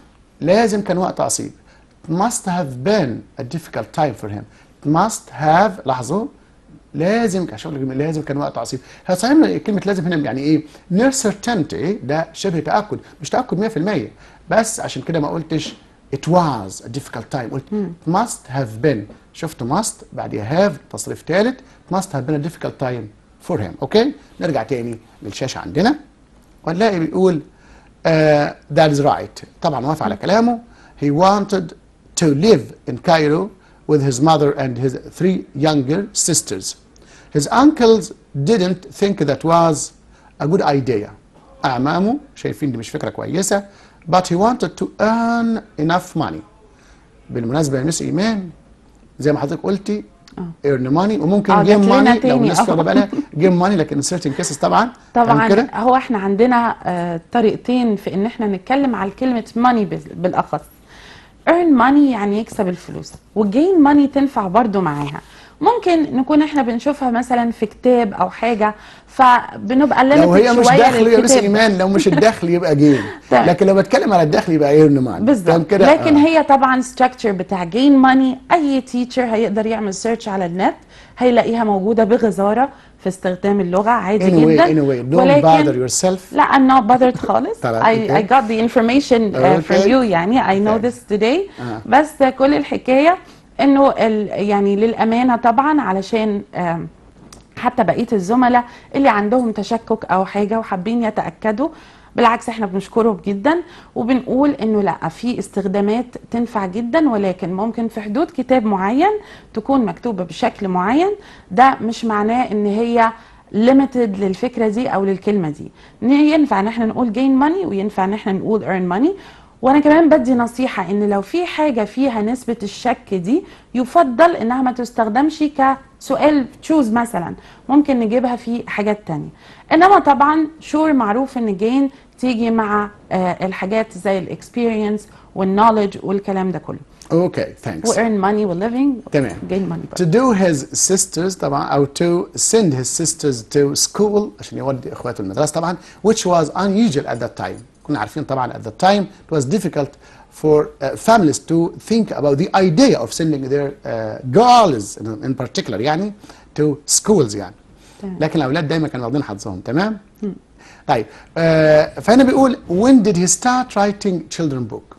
لازم كان وقت عصيب It must have been a difficult time for him It must have لاحظوا لازم عشان أقول لك لازم كان وقت عصيب هي صحيح كلمه لازم هنا يعني ايه near certainty ده شبه تاكد مش تاكد 100% بس عشان كده ما قلتش it was a difficult time قلت it must have been شفت must بعديها have تصريف ثالث it must have been a difficult time for him اوكي نرجع تاني للشاشه عندنا ونلاقي بيقول uh, that is right طبعا وافق على كلامه he wanted to live in Cairo with his mother and his three younger sisters his uncles didn't think that was a good idea أعمامه شايفين دي مش فكرة كويسة but he wanted to earn enough money بالمناسبة يا مس إيمان زي ما حضرتك قلتي earn money وممكن آه، game جات لنا money لو تاني، الناس آه. واخدة بالها game money لكن in certain cases طبعا تمام طبعا كده؟ هو احنا عندنا آه، طريقتين في ان احنا نتكلم على كلمة money بال- بالاخص earn money يعني يكسب الفلوس وgain money تنفع برضو معاها ممكن نكون احنا بنشوفها مثلا في كتاب او حاجة فبنبقى لو هي limited مش شوية دخل يا مس للكتاب. ايمان لو مش الدخل يبقى جيم تمام. لكن لو بتكلم على الدخل يبقى ايرن مان بالظبط لكن هي طبعا structure بتاع gain money اي تيتشر هيقدر يعمل سيرش على النت هيلاقيها موجوده بغزاره في استخدام اللغة عادي anyway جدا anyway don't bother yourself لا I'm not bothered خالص طبعاً، I, okay. I got the information uh, from Okay. you يعني I know Okay. this today آه. بس كل الحكاية انه ال يعني للأمانة طبعا علشان آم، حتى بقية الزملاء اللي عندهم تشكك أو حاجة وحابين يتأكدوا بالعكس احنا بنشكرهم جدا وبنقول انه لا في استخدامات تنفع جدا ولكن ممكن في حدود كتاب معين تكون مكتوبة بشكل معين ده مش معناه ان هي limited للفكرة دي او للكلمة دي إن ينفع ان احنا نقول gain money وينفع ان احنا نقول earn money وانا كمان بدي نصيحة ان لو في حاجة فيها نسبة الشك دي يفضل انها ما تستخدمش كسؤال تشوز مثلا ممكن نجيبها في حاجات تانية انما طبعا شور معروف ان جين تيجي مع آه الحاجات زي الاكسبيرينس والنولج والكلام ده كله okay thanks و earn money و living تمام. gain money to do his sisters طبعا او to send his sisters to school عشان يودي اخواته المدرسه طبعا which was unusual at that time كنا عارفين طبعا at that time it was difficult for uh, families to think about the idea of sending their uh, girls in, in particular يعني to schools يعني تمام. لكن الاولاد دايما كانوا واخدين حظهم تمام طيب آه فهنا بيقول when did he start writing children book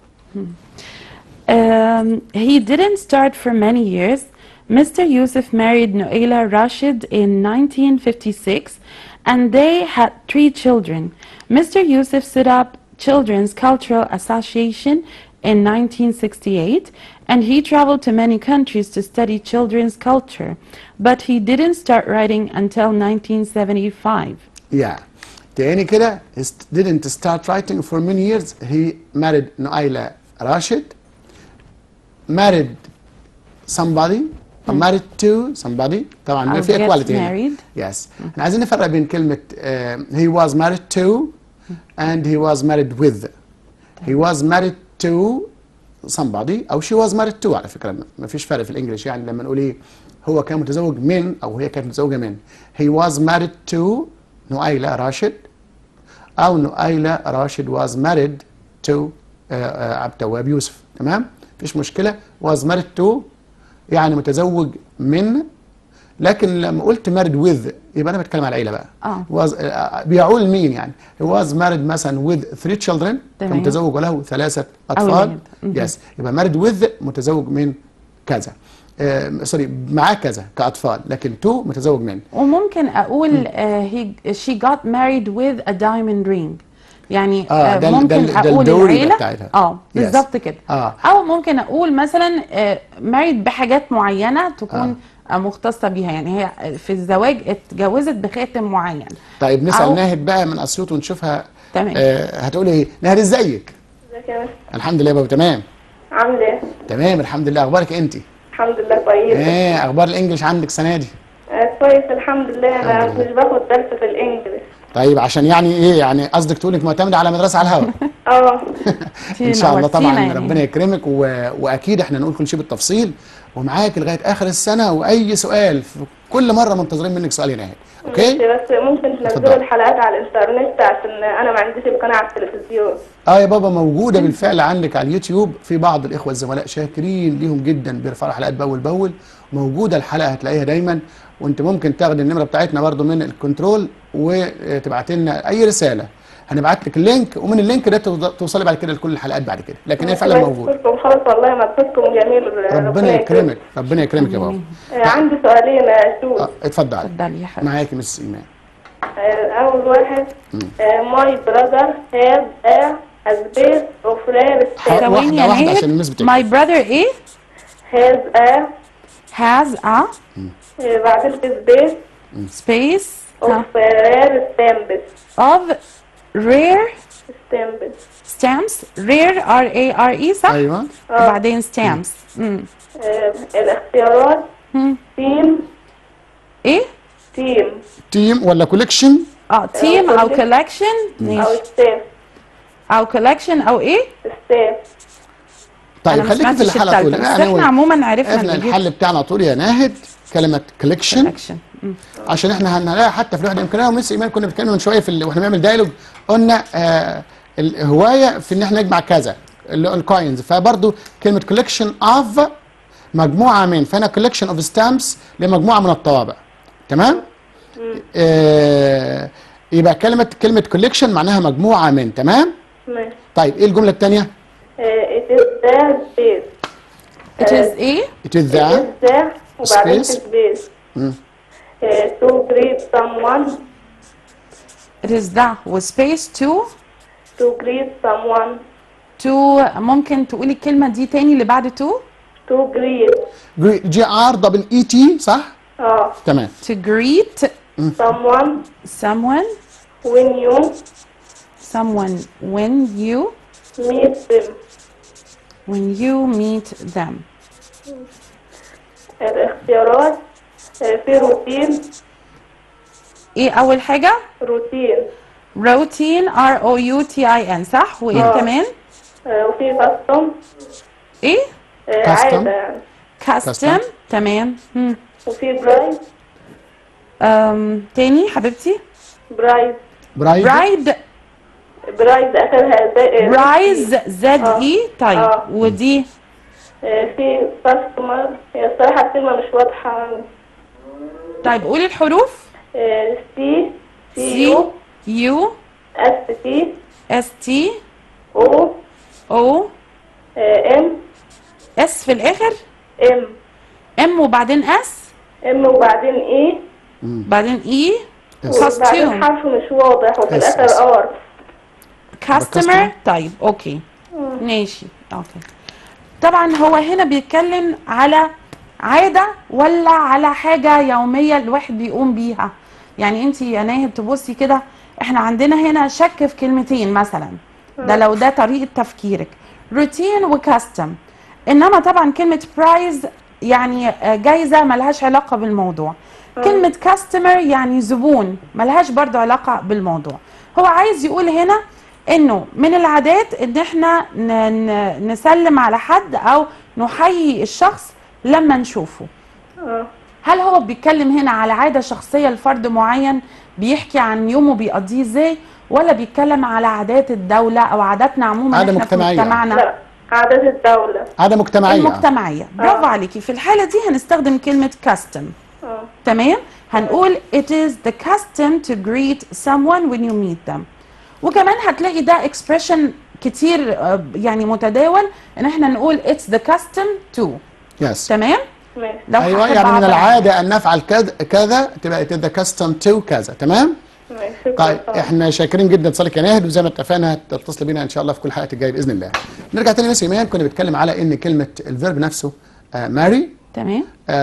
Um, he didn't start for many years. Mr. Yusuf married Noela Rashid in 1956 and they had three children. Mr. Yusuf set up Children's Cultural Association in 1968 and he traveled to many countries to study children's culture, but he didn't start writing until 1975. Yeah. تاني كده he st- didn't start writing for many years he married Noaila Rashid married somebody or married to somebody طبعا I'll في get equality هنا. married. yes احنا عايزين نفرق بين كلمة uh, he was married to and he was married with he was married to somebody او she was married to على فكرة ما فيش فرق في الانجليش يعني لما نقول ايه هو كان متزوج من او هي كانت متزوجة من he was married to نؤيلة راشد او نؤيلة راشد was married to uh, uh, عبد التواب يوسف تمام مفيش مشكلة was married to يعني متزوج من لكن لما قلت married with يبقى انا بتكلم على العيله بقى آه. was آه، بيعول مين يعني he was married مثلا with three children كان تمام. متزوج وله ثلاثه اطفال أولاد. مهم. يس يبقى married with متزوج من كذا آه سوري معاه كذا كاطفال لكن to متزوج من وممكن اقول uh, he she got married with a diamond ring يعني آه، آه ده ال- ممكن ده ال- ده اقول الدوري العيله بتاعتها. اه Yes. بالظبط كده آه. او ممكن اقول مثلا آه married بحاجات معينه تكون آه. مختصه بيها يعني هي في الزواج اتجوزت بخاتم معين طيب نسال أو- ناهد بقى من اسيوط ونشوفها تمام. آه هتقول ايه ناهد ازيك ازيك يا مس الحمد لله يا بابا تمام عامل ايه؟ تمام الحمد لله اخبارك انت الحمد لله كويس ايه اخبار الانجليش عندك السنه دي آه كويس الحمد لله انا الحمد لله. مش باخد درس في الانجليش طيب عشان يعني ايه يعني قصدك تقول انك معتمده على مدرسه على الهواء اه ان شاء الله نورتينا طبعا يعني. ربنا يكرمك و... واكيد احنا نقول كل شيء بالتفصيل ومعاك لغايه اخر السنه واي سؤال في كل مره منتظرين منك سؤال يا ناهد اوكي بس ممكن اتفضل. تنزلوا الحلقات على الانترنت عشان انا ما عنديش القناه على التلفزيون اه يا بابا موجوده بالفعل عندك على اليوتيوب في بعض الاخوه الزملاء شاكرين ليهم جدا بيرفعوا حلقات باول باول موجوده الحلقه هتلاقيها دايما وانت ممكن تاخد النمره بتاعتنا برضو من الكنترول وتبعت لنا اي رساله هنبعت لك اللينك ومن اللينك ده توض- توصلي بعد كده لكل الحلقات بعد كده لكن هي فعلا موجوده بشكركم خالص والله مجهودكم جميل ربنا يكرمك ربنا يكرمك يا بابا آه عندي سؤالين يا شو آه، اتفضلي اتفضلي يا حبيبي معاكي مس ايمان آه اول واحد ماي براذر هاز ا سبيس اوف رير حاضر. ستيت ثواني واحدة يا واحدة ناهد. عشان الناس بتكتب. my brother ايه هاز ا has a بعدين سبيس space اوف رير ستامبس of rare ستامبس stamps rare R A R E صح ايوه وبعدين stamps مم. آه الاختيارات مم. تيم ايه تيم تيم ولا كوليكشن اه تيم او collection. collection او ماشي ستاف او collection او ايه ستاف طيب انا ما خليكي في سمعتش الحلقه التالتة طول بس احنا عموما عرفنا احنا نجيب الحل بتاعنا طول يا ناهد كلمه كوليكشن collection مم. عشان احنا هنلاقي حتى في الوحده يمكن انا ومس ايمان كنا بنتكلم من شويه في ال... واحنا بنعمل دايلوج قلنا آه الهوايه في ان احنا نجمع كذا اللي هو الكوينز فبرضه كلمه كوليكشن اوف مجموعه من فانا كوليكشن اوف ستامبس لمجموعه من الطوابع تمام آه يبقى كلمة كلمة كوليكشن معناها مجموعة من تمام ماشي طيب ايه الجملة الثانية آه، it is the space It is a it is it the is the وبعدين Space. space مم. آه، to greet someone it is the with space to to greet someone to ممكن تقولي الكلمة دي تاني اللي بعد to to greet جي ار دبل اي تي صح اه تمام to greet someone someone when you someone when you meet them when you meet them الاختيارات آه، في روتين ايه اول حاجة روتين routine R O U T I N صح وايه آه. كمان آه، وفي كاستم ايه Custom. عادة يعني custom تمام مم. وفي برايد أم تاني حبيبتي برايد برايد برايد برايد اخرها زي برايز زد آه. اي طيب آه. ودي آه، في كاستمر هي الصراحة الكلمة مش واضحة يعني طيب قولي الحروف آه، سي سي سي يو يو اس تي اس تي او او آه، ام اس في الاخر ام ام وبعدين اس ام وبعدين اي بعدين اي Yes. وبعدين كاستيوم حرف مش واضح وفي اس- اس. الاخر ار كاستمر طيب اوكي ماشي اوكي طبعا هو هنا بيتكلم على عادة ولا على حاجة يومية الواحد بيقوم بيها يعني انت يا ناهد تبصي كده احنا عندنا هنا شك في كلمتين مثلا ده لو ده طريقة تفكيرك روتين وكاستم انما طبعا كلمة برايز يعني آه، جايزة ملهاش علاقة بالموضوع كلمة كاستمر يعني زبون ملهاش برضو علاقة بالموضوع هو عايز يقول هنا انه من العادات ان احنا ن- ن- نسلم على حد او نحيي الشخص لما نشوفه اه هل هو بيتكلم هنا على عادة شخصية لفرد معين بيحكي عن يومه بيقضيه ازاي ولا بيتكلم على عادات الدولة او عاداتنا عموما عادة احنا في مجتمعية. مجتمعنا لا عادات الدولة عادة مجتمعية المجتمعية برافو عليكي في الحالة دي هنستخدم كلمة custom اه تمام هنقول it is the custom to greet someone when you meet them وكمان هتلاقي ده expression كتير آه، يعني متداول ان احنا نقول it's the custom to يس تمام ماشي لو ايوه هحب يعني من أعبر عن- العادة ان نفعل كذا كذا تبقى it is the custom to كذا تمام ماشي شكرا طيب طبعا. احنا شاكرين جدا اتصالك يا ناهد وزي ما اتفقنا هتتصل بينا ان شاء الله في كل حلقه الجايه باذن الله. نرجع تاني لمس ايمان كنا بنتكلم على ان كلمه الفيرب نفسه ماري تمام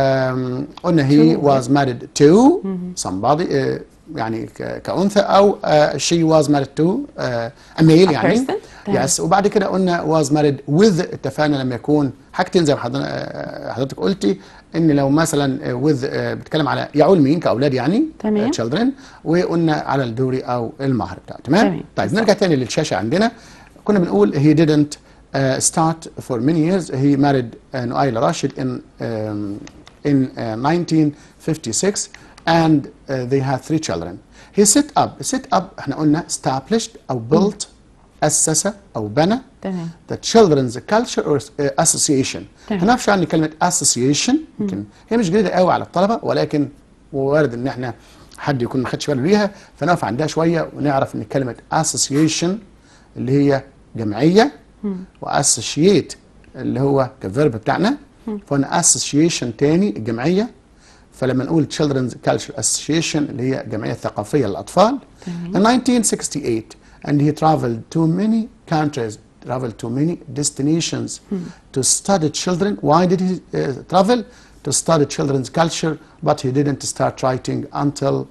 قلنا هي was married to somebody آه، يعني ك- كأنثى أو آه، she was married to آه، a male A يعني person. تمام. يس وبعد كده قلنا was married with اتفقنا لما يكون حاجتين زي ما حضر- آه، حضرتك قلتي ان لو مثلا آه، with آه، بتتكلم على يعول مين كاولاد يعني تمام. آه، children وقلنا على الدوري او المهر بتاعه تمام تمام. طيب نرجع تاني للشاشه عندنا كنا بنقول he didn't uh, start for many years he married uh, Noaila Rashid in um, in uh, 1956 and uh, they had three children he set up set up احنا قلنا established او built أسس أو بنى تمام the children's culture or uh, association تمام. هنعرف عن كلمة association يمكن هي مش جديدة قوي على الطلبة ولكن وارد ان احنا حد يكون ما خدش باله بيها فنقف عندها شوية ونعرف ان كلمة association اللي هي جمعية وassociate اللي هو كفيرب بتاعنا فانا association تاني الجمعية فلما نقول Children's Culture Association اللي هي جمعية ثقافية للأطفال in 1968 and he traveled to many countries traveled to many destinations to study children why did he uh, travel to study children's culture but he didn't start writing until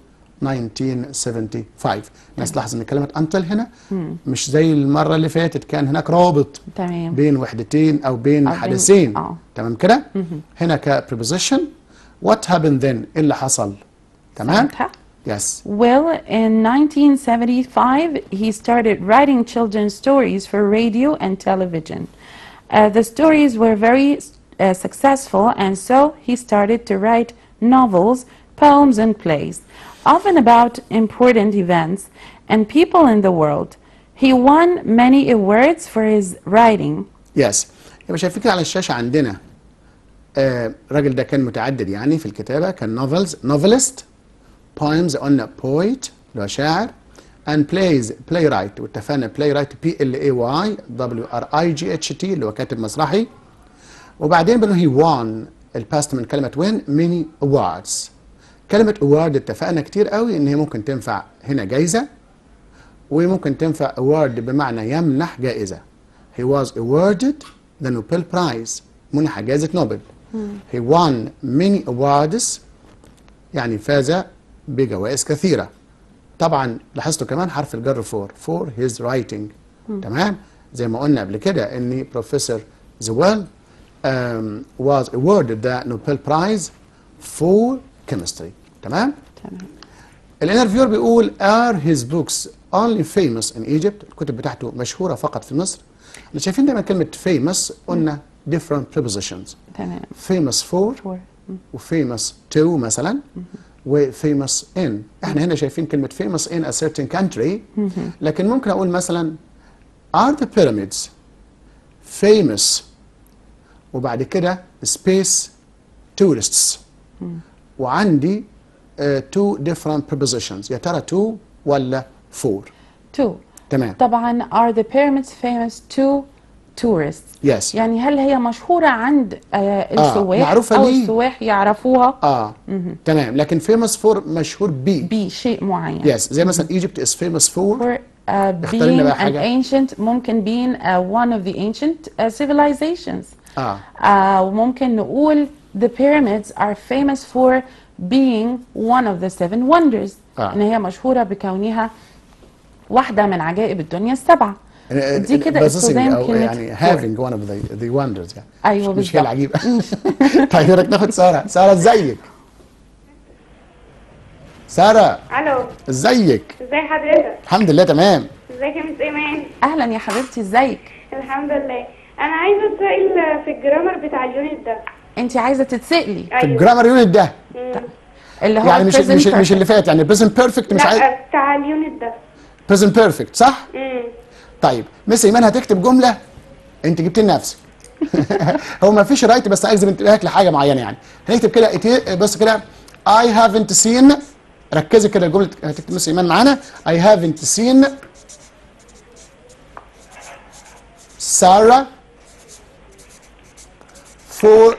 1975 الناس تلاحظ ان كلمة until هنا مش زي المرة اللي فاتت كان هناك رابط تمام بين وحدتين او بين أو بين- حدثين آه. تمام كده هنا ك preposition what happened then ايه اللي حصل تمام ساعتها yes Well, in 1975, he started writing children's stories for radio and television. Uh, the stories were very uh, successful, and so he started to write novels, poems, and plays, often about important events and people in the world. He won many awards for his writing. yes يبقى شايفين كده على الشاشة عندنا آه الراجل ده كان متعدد يعني في الكتابة كان novels novelist poems قلنا poet اللي هو شاعر and plays playwright واتفقنا playwright P L A Y W R I G H T اللي هو كاتب مسرحي وبعدين بنقول he won الباست من كلمة win many awards كلمة award اتفقنا كتير قوي ان هي ممكن تنفع هنا جايزة وممكن تنفع award بمعنى يمنح جائزة he was awarded the Nobel Prize منح جائزة نوبل he won many awards يعني فاز بجوائز كثيرة طبعا لاحظتوا كمان حرف الجر فور for his writing تمام زي ما قلنا قبل كده ان بروفيسور زويل um, was awarded the Nobel Prize for chemistry تمام تمام الانترفيور بيقول are his books only famous in Egypt الكتب بتاعته مشهورة فقط في مصر احنا شايفين دايما كلمة famous قلنا different prepositions تمام famous for for وفيموس تو مثلا وفيموس ان احنا هنا شايفين كلمه famous in a certain country لكن ممكن اقول مثلا are the pyramids famous وبعد كده space tourists وعندي uh, two different prepositions يا ترى two ولا four two تمام طبعا are the pyramids famous to tourists Yes. يعني هل هي مشهورة عند آه السواح معروفة أو ليه؟ السواح يعرفوها اه تمام لكن famous for مشهور بيه بشيء معين يس زي مثلا Egypt is famous for for uh, اختار لنا being بقى an حاجة. ancient ممكن being uh, one of the ancient uh, civilizations اه uh, وممكن نقول the pyramids are famous for being one of the seven wonders آه. ان هي مشهورة بكونها واحدة من عجائب الدنيا السبعة دي كده possessing استخدام أو كلمة يعني for. having one of the the wonders يعني أيوة مش هي بالظبط. العجيبة طيب يا ريت ناخد سارة سارة ازيك سارة الو ازيك ازي حضرتك الحمد لله تمام ازيك يا مس ايمان اهلا يا حبيبتي ازيك الحمد لله انا عايزه اتسال في الجرامر بتاع اليونت ده انت عايزة تتسألي في الجرامر يونت ده اللي هو يعني مش present مش مش perfect. اللي فات يعني present perfect مش عايز لا بتاع اليونت ده present perfect صح؟ امم طيب مس ايمان هتكتب جمله انت جبت لنفسك هو ما فيش رايت بس عايز انتباهك لحاجه معينه يعني هنكتب كده it- بص كده I haven't seen ركزي كده الجمله هتكتب مس ايمان معانا I haven't seen Sarah for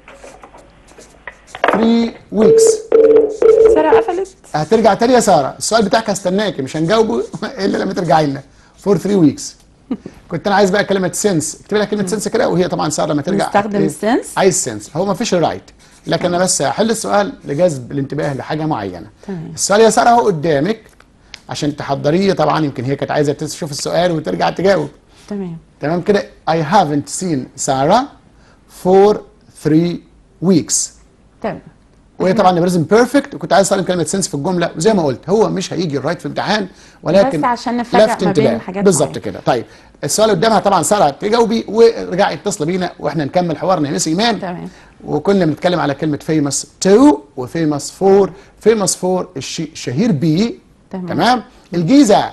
three weeks سارة قفلت هترجع تاني يا ساره السؤال بتاعك هستناكي مش هنجاوبه الا لما ترجعي لنا فور 3 ويكس كنت انا عايز بقى كلمه سنس اكتب لها كلمه سنس كده وهي طبعا ساره لما ترجع نستخدم هت- sense؟ عايز سنس هو ما فيش رايت لكن انا بس هحل السؤال لجذب الانتباه لحاجه معينه تمام. السؤال يا ساره اهو قدامك عشان تحضريه طبعا يمكن هي كانت عايزه تشوف السؤال وترجع تجاوب تمام تمام كده I haven't seen Sarah for three weeks تمام وهي طبعا بريزن بيرفكت وكنت عايز استخدم كلمه سنس في الجمله وزي ما قلت هو مش هيجي الرايت في امتحان ولكن بس عشان نفرق لفت ما بين انتباه. حاجات بالظبط معينة. كده طيب السؤال اللي قدامها طبعا ساره تجاوبي ورجعي اتصلي بينا واحنا نكمل حوارنا يا مس ايمان تمام. وكنا بنتكلم على كلمه فيمس تو وفيمس فور فيمس فور الشهير بيه تمام. تمام الجيزه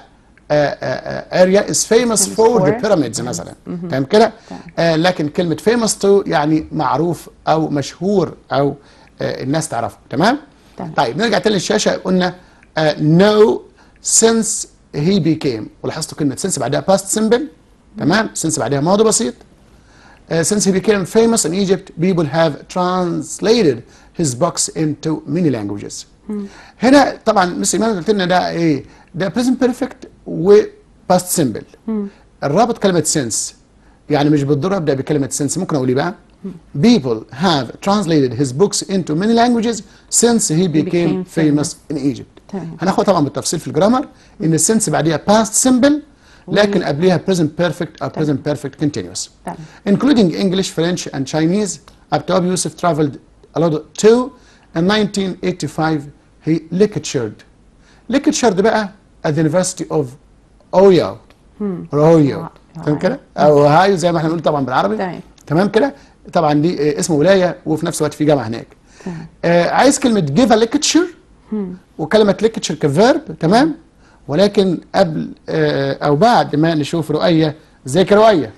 اريا از فيمس Famous فور ذا for. بيراميدز مثلا تمام كده آه لكن كلمه فيمس تو يعني معروف او مشهور او آه الناس تعرفه تمام تمام. طيب نرجع تاني للشاشه قلنا آه no since he became ولاحظتوا كلمه since بعدها past simple تمام since بعدها ماضي بسيط Uh, since he became famous in Egypt, people have translated his books into many languages. هنا طبعا مس ايمان قلت لنا ده ايه؟ ده present perfect و past simple. الرابط كلمة since يعني مش بالضرورة ابدا بكلمة since ممكن اقول ايه بقى؟ People have translated his books into many languages since he became became famous in Egypt. تمام. هناخد طبعا بالتفصيل في الجرامر ان السنس بعديها past simple لكن قبلها present perfect او present perfect continuous. تمام. including English, French, and Chinese. Abtab Yusuf traveled a lot too. In 1985, he lectured. Lectured بقى at the University of Ohio. Ohio. آه، تمام كده؟ أو هايو زي ما احنا بنقول طبعا بالعربي. تمام. تمام كده؟ طبعا دي آه، اسم ولاية وفي نفس الوقت في جامعة هناك. آه عايز كلمة give a lecture وكلمة lecture كفيرب تمام؟ ولكن قبل آه أو بعد ما نشوف رؤية ازيك يا رؤية؟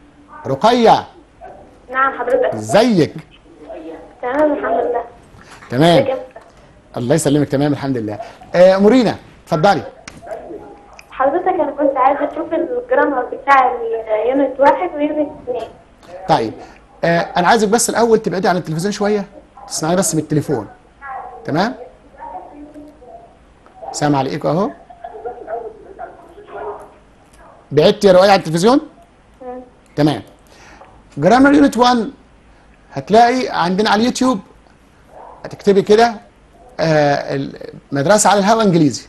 رقية نعم حضرتك ازيك؟ تمام الحمد لله تمام الله يسلمك تمام الحمد لله آه مورينا اتفضلي حضرتك انا كنت عايزه اشوف الجرامر بتاع اليونت واحد ويونت اثنين طيب آه انا عايزك بس الاول تبعدي عن التلفزيون شويه تسمعي بس بالتليفون تمام سامع عليكم اهو بعدت يا رؤية عن التلفزيون تمام جرامر يونت 1 هتلاقي عندنا على اليوتيوب هتكتبي كده آه المدرسه على الهواء انجليزي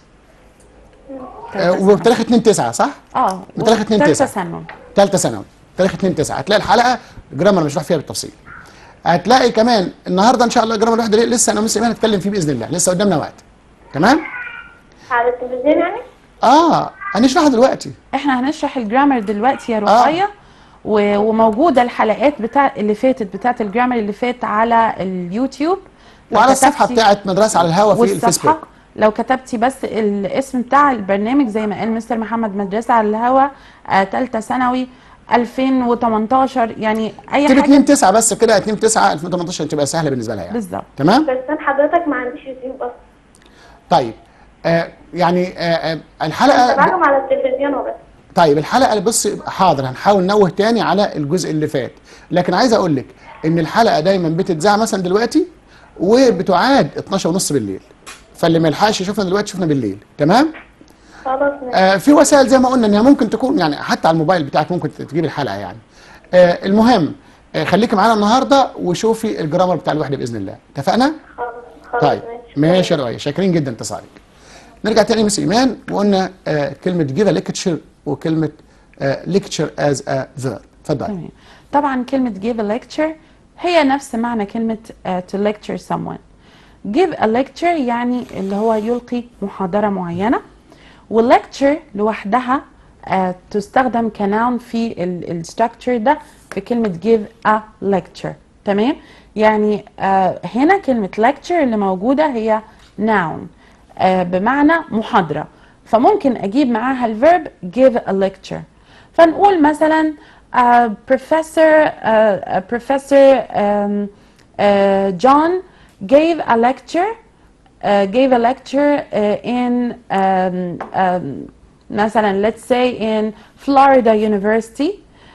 آه وبتاريخ 2 9 صح؟ اه بتاريخ 2 تالتة 9 ثانوي ثالثه ثانوي تاريخ 2 9 هتلاقي الحلقه الجرامر مشروح فيها بالتفصيل هتلاقي كمان النهارده ان شاء الله الجرامر الواحد لسه انا ومس ايمان هنتكلم فيه باذن الله لسه قدامنا وقت تمام على التلفزيون يعني اه هنشرحها دلوقتي احنا هنشرح الجرامر دلوقتي يا رقية و- وموجودة الحلقات بتاع اللي فاتت بتاعت الجرامر اللي فات على اليوتيوب لو وعلى الصفحه كتبتي- بتاعت مدرسه على الهوا في والصفحة الفيسبوك لو كتبتي بس الاسم بتاع البرنامج زي ما قال مستر محمد مدرسة على الهوا آه تالتة ثانوي 2018 يعني اي اكتبي حاجة 2 9 بس كده 2 9 2018 تبقى سهله بالنسبه لها يعني بالظبط تمام بس انا حضرتك ما عنديش يوتيوب اصلا طيب آه يعني آه آه الحلقه بتابعهم على التلفزيون وبس طيب الحلقه اللي بص حاضر هنحاول ننوه تاني على الجزء اللي فات لكن عايز اقول لك ان الحلقه دايما بتتذاع مثلا دلوقتي وبتعاد 12 ونص بالليل فاللي ما يلحقش يشوفنا دلوقتي شوفنا بالليل تمام خلاص ماشي آه في وسائل زي ما قلنا انها ممكن تكون يعني حتى على الموبايل بتاعك ممكن تجيب الحلقه يعني آه المهم آه خليكي معانا النهارده وشوفي الجرامر بتاع الوحده باذن الله اتفقنا خلاص خلاص طيب ماشي ماشي يا رؤية شاكرين جدا اتصالك نرجع تاني مس ايمان وقلنا آه كلمه جيفا ليكتشر وكلمه ليكتشر از ا فيرب اتفضلي تمام طبعا كلمة give a lecture هي نفس معنى كلمة uh, to lecture someone give a lecture يعني اللي هو يلقي محاضرة معينة والlecture لوحدها uh, تستخدم كناون في الستراكشر ده في كلمة give a lecture تمام يعني uh, هنا كلمة lecture اللي موجودة هي noun uh, بمعنى محاضرة فممكن أجيب معاها الفيرب give a lecture فنقول مثلا uh, professor uh, uh, professor um, uh, John gave a lecture uh, gave a lecture uh, in um, um, مثلا let's say in Florida University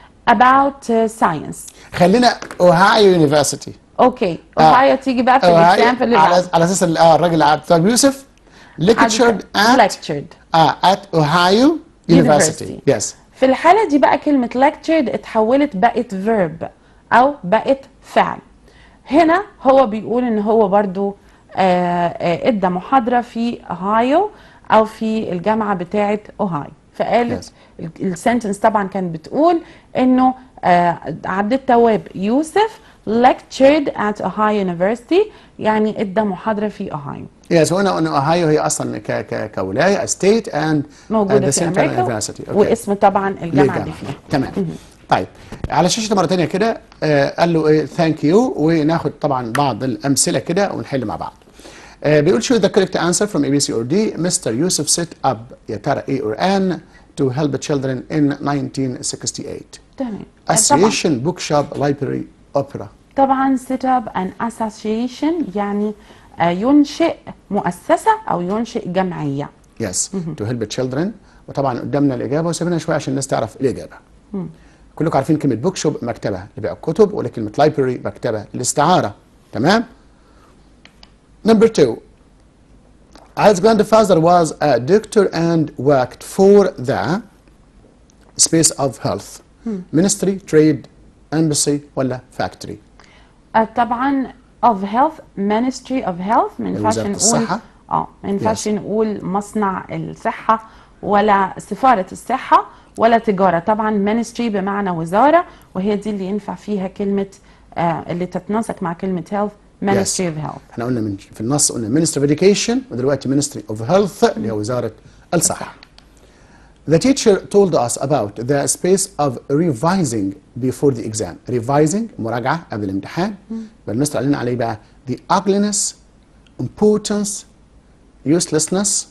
about uh, science خلينا اوهايو يونيفرسيتي اوكي اوهايو تيجي بقى في الاكزامبل اللي على بعده. على اساس ال- اه الراجل عبد الطيب يوسف lectured at lectured اه at اوهايو يونيفرسيتي University. يس في الحالة دي بقى كلمة lectured اتحولت بقت verb أو بقت فعل هنا هو بيقول إن هو برضو آه، آه، ادى محاضرة في أوهايو أو في الجامعة بتاعة أوهايو فقالت السنتنس طبعا كانت بتقول إنه آه، عبد التواب يوسف lectured at Ohio University يعني ادى محاضرة في أوهايو يس هنا ان اوهايو هي اصلا ك ك كولايه ستيت اند موجودة في أمريكا واسم طبعا الجامعة اللي فيها تمام طيب على الشاشه مره ثانيه كده آه قال له ايه ثانك يو وناخد طبعا بعض الامثله كده ونحل مع بعض آه بيقول شو ذا كوريكت انسر فروم اي بي سي اور دي مستر يوسف سيت اب يا ترى ايه اور ان to help children in 1968 تمام طبعا association bookshop library opera طبعا set up an association يعني آه، ينشئ مؤسسة أو ينشئ جمعية يس تو هيلب تشيلدرن وطبعا قدامنا الاجابه وسيبنا شويه عشان الناس تعرف الاجابه كلكم عارفين كلمه بوك شوب مكتبه لبيع الكتب ولا كلمه لايبرري مكتبه الاستعاره تمام نمبر 2 Ali's grandfather was a doctor and worked for the space of health ministry trade embassy ولا factory آه، طبعا of health ministry of health ما ينفعش وزارة نقول الصحة. اه ما ينفعش Yes. نقول مصنع الصحة ولا سفارة الصحة ولا تجارة طبعا ministry بمعنى وزارة وهي دي اللي ينفع فيها كلمة آه اللي تتناسق مع كلمة health ministry of health احنا قلنا من في النص قلنا Ministry of Education ودلوقتي Ministry of Health اللي هي وزارة الصحة. The teacher told us about the space of revising before the exam. Revising مراجعة قبل الامتحان. يبقى المستر قال لنا عليه بقى the ugliness, importance, uselessness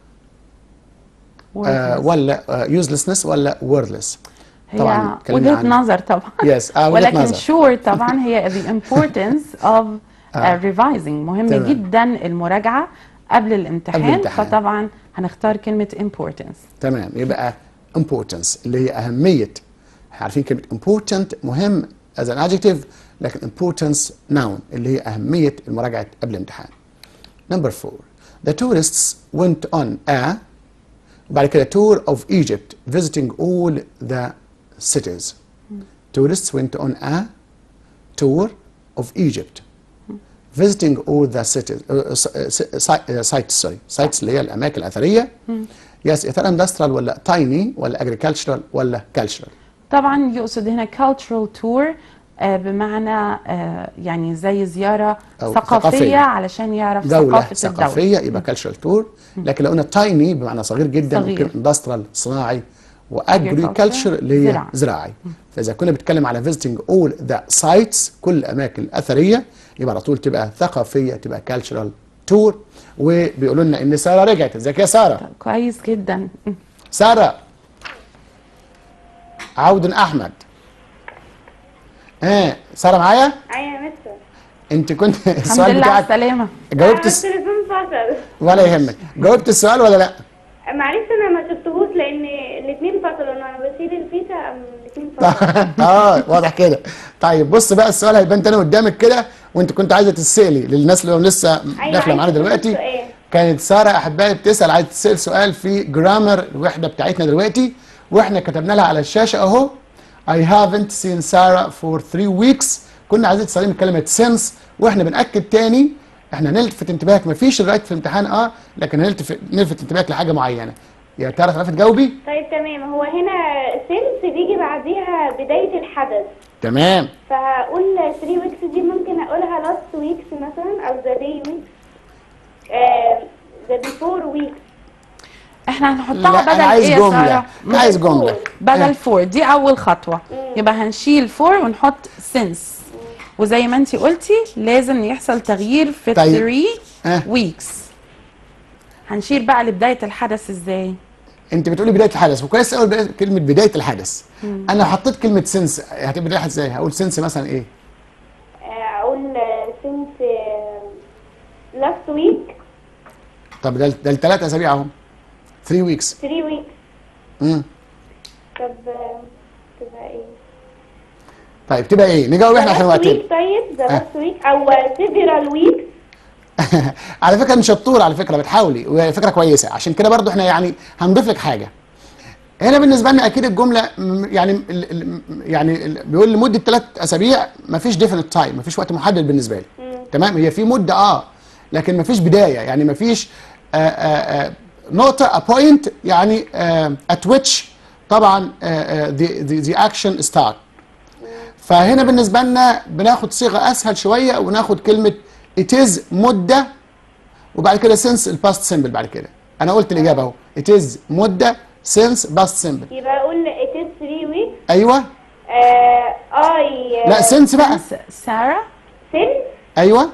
آه Worthless. ولا آه uselessness ولا wordless. هي طبعاً اتكلمنا وجهة عن- نظر طبعا Yes، آه، وجهة ولكن نظر. sure طبعا هي the importance of آه. ريفايزنج مهم تمام. جدا المراجعه قبل الامتحان, الامتحان. فطبعا هنختار كلمه importance تمام يبقى importance اللي هي أهمية احنا عارفين كلمة important مهم as an adjective لكن importance noun اللي هي أهمية المراجعة قبل الامتحان. Number four the tourists went on a بعد كده tour of Egypt visiting all the cities. Tourists went on a tour of Egypt visiting all the cities uh, uh, uh, sites sorry sites اللي هي الأماكن الأثرية. يس يا ترى industrial ولا tiny ولا agricultural ولا cultural؟ طبعا يقصد هنا cultural tour آه، بمعنى آه، يعني زي زياره أو ثقافيه, ثقافية. علشان يعرف دولة ثقافه الدوله ثقافية يبقى cultural tour لكن لو قلنا tiny بمعنى صغير جدا صغير. ممكن industrial صناعي وagriculture اللي هي زراعي. زراعي فإذا كنا بنتكلم على visiting all the sites كل الأماكن الأثرية يبقى على طول تبقى ثقافية تبقى cultural tour وبيقولوا لنا إن سارة رجعت ازيك يا سارة كويس جدا سارة عود أحمد اه سارة معايا ايوه يا مستر انت كنت الحمد السؤال لله على بتاعك السلامه جاوبت بس الس... التليفون فصل ولا يهمك جاوبت السؤال ولا لا معلش انا ما شفتهوش لان الاثنين فصلوا انا بشيل الفيشه أم الاثنين فصلوا اه واضح كده طيب بص بقى السؤال هيبان تاني قدامك كده وانت كنت عايزه تسالي للناس اللي هم لسه داخله عايزة معانا أسأل دلوقتي سؤال. كانت ساره احبائي بتسال عايزه تسال سؤال في جرامر الوحده بتاعتنا دلوقتي واحنا كتبنا لها على الشاشه اهو I haven't seen Sarah for three weeks كنا عايزين تستخدمي كلمه since واحنا بناكد تاني احنا هنلفت انتباهك مفيش الرايت في الامتحان اه لكن هنلفت نلفت انتباهك لحاجه معينه يا ترى تعرفي تجاوبي طيب تمام هو هنا سنس بيجي بعديها بداية الحدث تمام فهقول 3 ويكس دي ممكن اقولها لاست ويكس مثلا او ذا داي ويكس ذا بيفور ويكس احنا لا هنحطها بدل انا عايز ايه يا جمله ساره انا عايز جمله بدل فور دي اول خطوه يبقى هنشيل فور ونحط سنس وزي ما انت قلتي لازم يحصل تغيير في طيب. 3 آه. ويكس هنشير بقى لبدايه الحدث ازاي انت بتقولي بدايه الحدث وكويس قوي بداية- كلمه بدايه الحدث انا لو حطيت كلمه سنس هتبقى بدايه ازاي هقول سنس مثلا ايه اقول سنس لاست ويك طب ده ده الثلاث اسابيع اهم 3 ويكس 3 ويكس امم طب آه، تبقى ايه طيب تبقى ايه نجاوب احنا عشان last وقتنا week طيب ذا لاست ويك او several weeks على فكره مش شطوره على فكره بتحاولي وهي فكره كويسه عشان كده برضو احنا يعني هنضيف لك حاجه هنا بالنسبه لنا اكيد الجمله م- يعني ال- ال- يعني ال- بيقول لمده ثلاث اسابيع مفيش ديفينيت تايم مفيش وقت محدد بالنسبه لي تمام هي في مده اه لكن مفيش بدايه يعني مفيش آه آه آه نقطه a point يعني آه at which طبعا آه آه the, the, the action start فهنا بالنسبه لنا بناخد صيغه اسهل شويه وناخد كلمه it is مده وبعد كده since الباست سيمبل بعد كده انا قلت الاجابه اهو it is مده since باست سيمبل يبقى اقول it is 3 weeks ايوه آه I لا since بقى س- ساره since ايوه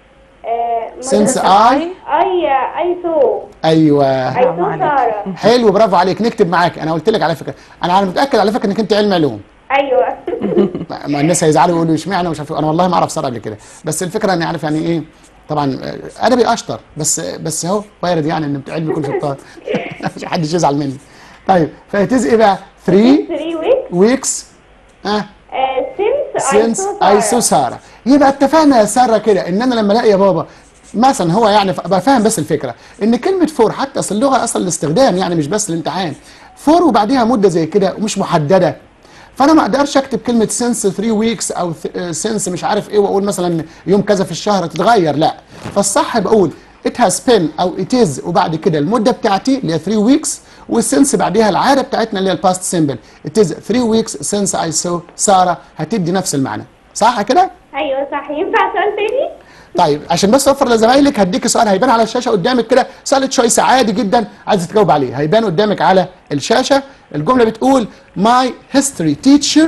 آه since مثلاً I I I saw ايوه I برافو saw عليك. سارة حلو برافو عليك نكتب معاك انا قلت لك على فكره انا انا متاكد على فكره انك انت علم علوم ايوه ما ما الناس هيزعلوا يقولوا اشمعنى ومش عارف إيه. انا والله ما اعرف ساره قبل كده بس الفكره اني عارف يعني ايه طبعا آه، ادبي اشطر بس بس اهو وارد يعني ان علمي يكون شطار مش حدش يزعل مني طيب فهتز ايه بقى 3 3 weeks ويكس ها آه since I since saw I سارة saw ساره يبقى اتفقنا يا ساره كده ان انا لما الاقي يا بابا مثلا هو يعني ف- ابقى فاهم بس الفكره ان كلمه فور حتى اصل اللغه اصلا الاستخدام يعني مش بس الامتحان فور وبعديها مده زي كده ومش محدده فانا ما اقدرش اكتب كلمه سنس 3 ويكس او سنس مش عارف ايه واقول مثلا يوم كذا في الشهر تتغير لا فالصح بقول it has been او it is وبعد كده المده بتاعتي اللي هي 3 ويكس والسنس بعديها العاده بتاعتنا اللي هي الباست سيمبل it is 3 ويكس since I saw ساره هتدي نفس المعنى صح كده؟ ايوه صح ينفع سؤال تاني طيب عشان بس اوفر لزمايلك هديك سؤال هيبان على الشاشه قدامك كده سؤال تشويس عادي جدا عايز تجاوب عليه هيبان قدامك على الشاشه الجمله بتقول my history teacher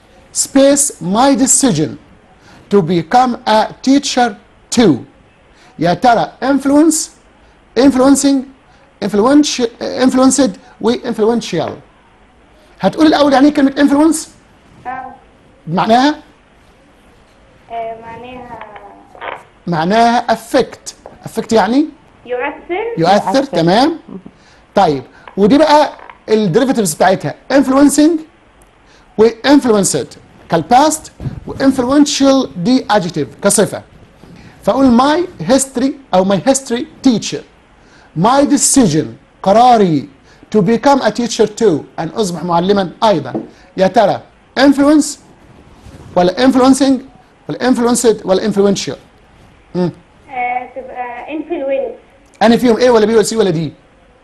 space my decision to become a teacher too يا ترى influence influencing influential influenced و influential هتقول الاول يعني ايه كلمه influence اه معناها آه، معناها معناها affect affect يعني يؤثر يؤثر يؤثر. تمام طيب ودي بقى الديريفاتيفز بتاعتها influencing وانفلونسد كالباست وانفلونشال دي adjective كصفه فاقول my history او my history teacher my decision قراري to become a teacher too ان اصبح معلما ايضا يا ترى influence ولا influencing ولا influenced ولا influential آه تبقى انفلونس انا فيهم ايه ولا بي ولا سي ولا دي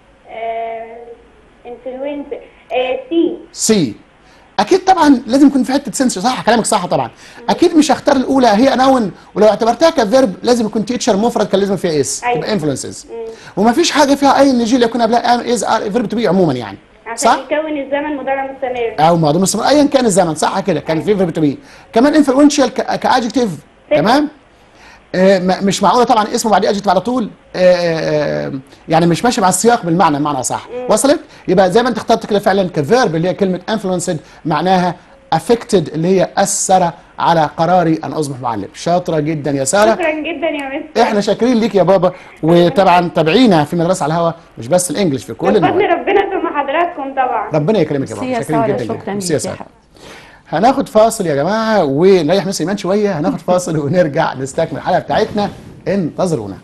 انفلونس سي سي اكيد طبعا لازم يكون في حته سنس صح كلامك صح طبعا اكيد مش هختار الاولى هي نون ولو اعتبرتها كفيرب لازم يكون تيتشر مفرد كان لازم فيها اس أيوة. تبقى انفلونسز وما فيش حاجه فيها اي ان جي اللي يكون قبلها ام از ار فيرب تو بي عموما يعني عشان صح يكون الزمن مضارع مستمر او معظم الصفات ايا كان الزمن صح كده كان في فيرب تو بي كمان انفلونشال كادجكتيف تمام آه ما- مش معقوله طبعا اسمه بعد ادجكتيف على طول آه آه يعني مش ماشي مع السياق بالمعنى المعنى صح وصلت يبقى زي ما انت اخترت كده فعلا كفيرب اللي هي كلمه انفلونسد معناها افكتد اللي هي اثر على قراري ان اصبح معلم شاطره جدا يا ساره شكرا جدا يا مستر احنا شاكرين ليك يا بابا وطبعا تابعينا في مدرسه على الهوا مش بس الانجليش في كل بفضل المواد ربنا ثم حضراتكم طبعا ربنا يكرمك يا ميرسي بابا يا شاكرين ساره جدا جدا شكرا ميرسي يا ليك يا ساره حبيبي هناخد فاصل يا جماعه ونريح مس ايمان شويه هناخد فاصل ونرجع نستكمل الحلقه بتاعتنا انتظرونا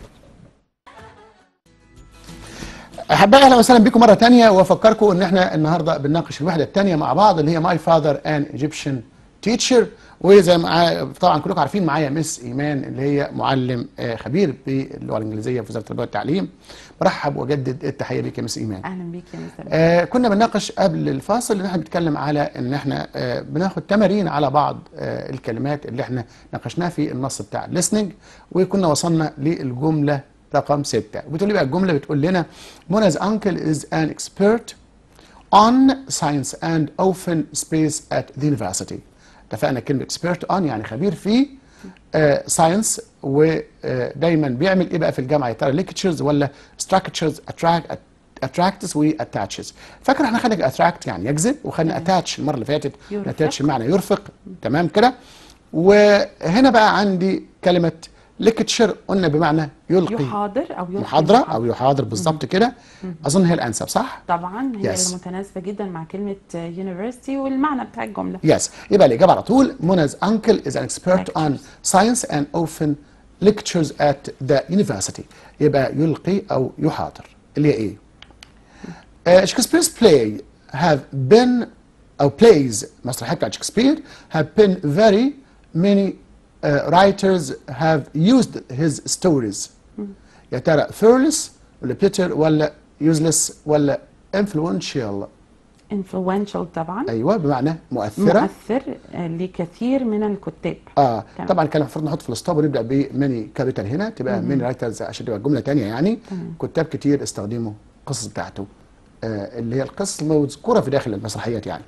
احبائي اهلا وسهلا بكم مره تانية وافكركم ان احنا النهارده بنناقش الوحده الثانيه مع بعض اللي هي ماي فاذر ان ايجيبشن تيتشر وزي ما طبعا كلكم عارفين معايا مس ايمان اللي هي معلم آه، خبير باللغه الانجليزيه في وزاره التربيه والتعليم برحب واجدد التحيه بيك يا مس ايمان اهلا بيك يا مستر آه كنا بنناقش قبل الفاصل ان احنا بنتكلم على ان احنا آه بناخد تمارين على بعض آه الكلمات اللي احنا ناقشناها في النص بتاع الليسننج وكنا وصلنا للجمله رقم ستة بتقول لي بقى الجمله بتقول لنا Mona's uncle is an expert on science and often space at the university اتفقنا كلمه expert on يعني خبير في ساينس ودايما بيعمل ايه بقى في الجامعه يا ترى ليكتشرز ولا structures attract attracts واتاتشز فاكر احنا خدنا اتراكت يعني يجذب وخدنا اتاتش المره اللي فاتت يرفق. اتاتش بمعنى يرفق تمام كده وهنا بقى عندي كلمه ليكتشر قلنا بمعنى يلقي يحاضر او يلقي محاضره محاضرة. او يحاضر بالظبط كده اظن هي الانسب صح طبعا هي Yes. المتناسبه جدا مع كلمه يونيفرسيتي والمعنى بتاع الجمله Yes يبقى الإجابة على طول Mona's uncle is an expert on science and often lectures at the university يبقى يلقي أو يحاضر اللي هي إيه؟ Uh, Shakespeare's play have been أو plays مسرحيات بتاعت شكسبير have been very many uh, writers have used his stories يا ترى fearless ولا bitter ولا useless ولا influential influential طبعا أيوة بمعنى مؤثرة مؤثر آه، لكثير من الكتاب اه تمام. طبعا كان المفروض نحط في الاسطاب ونبدا بميني كابيتال هنا تبقى ميني رايترز عشان تبقى جمله ثانيه يعني كتاب كتير استخدموا القصص بتاعته آه اللي هي القصص المذكوره في داخل المسرحيات يعني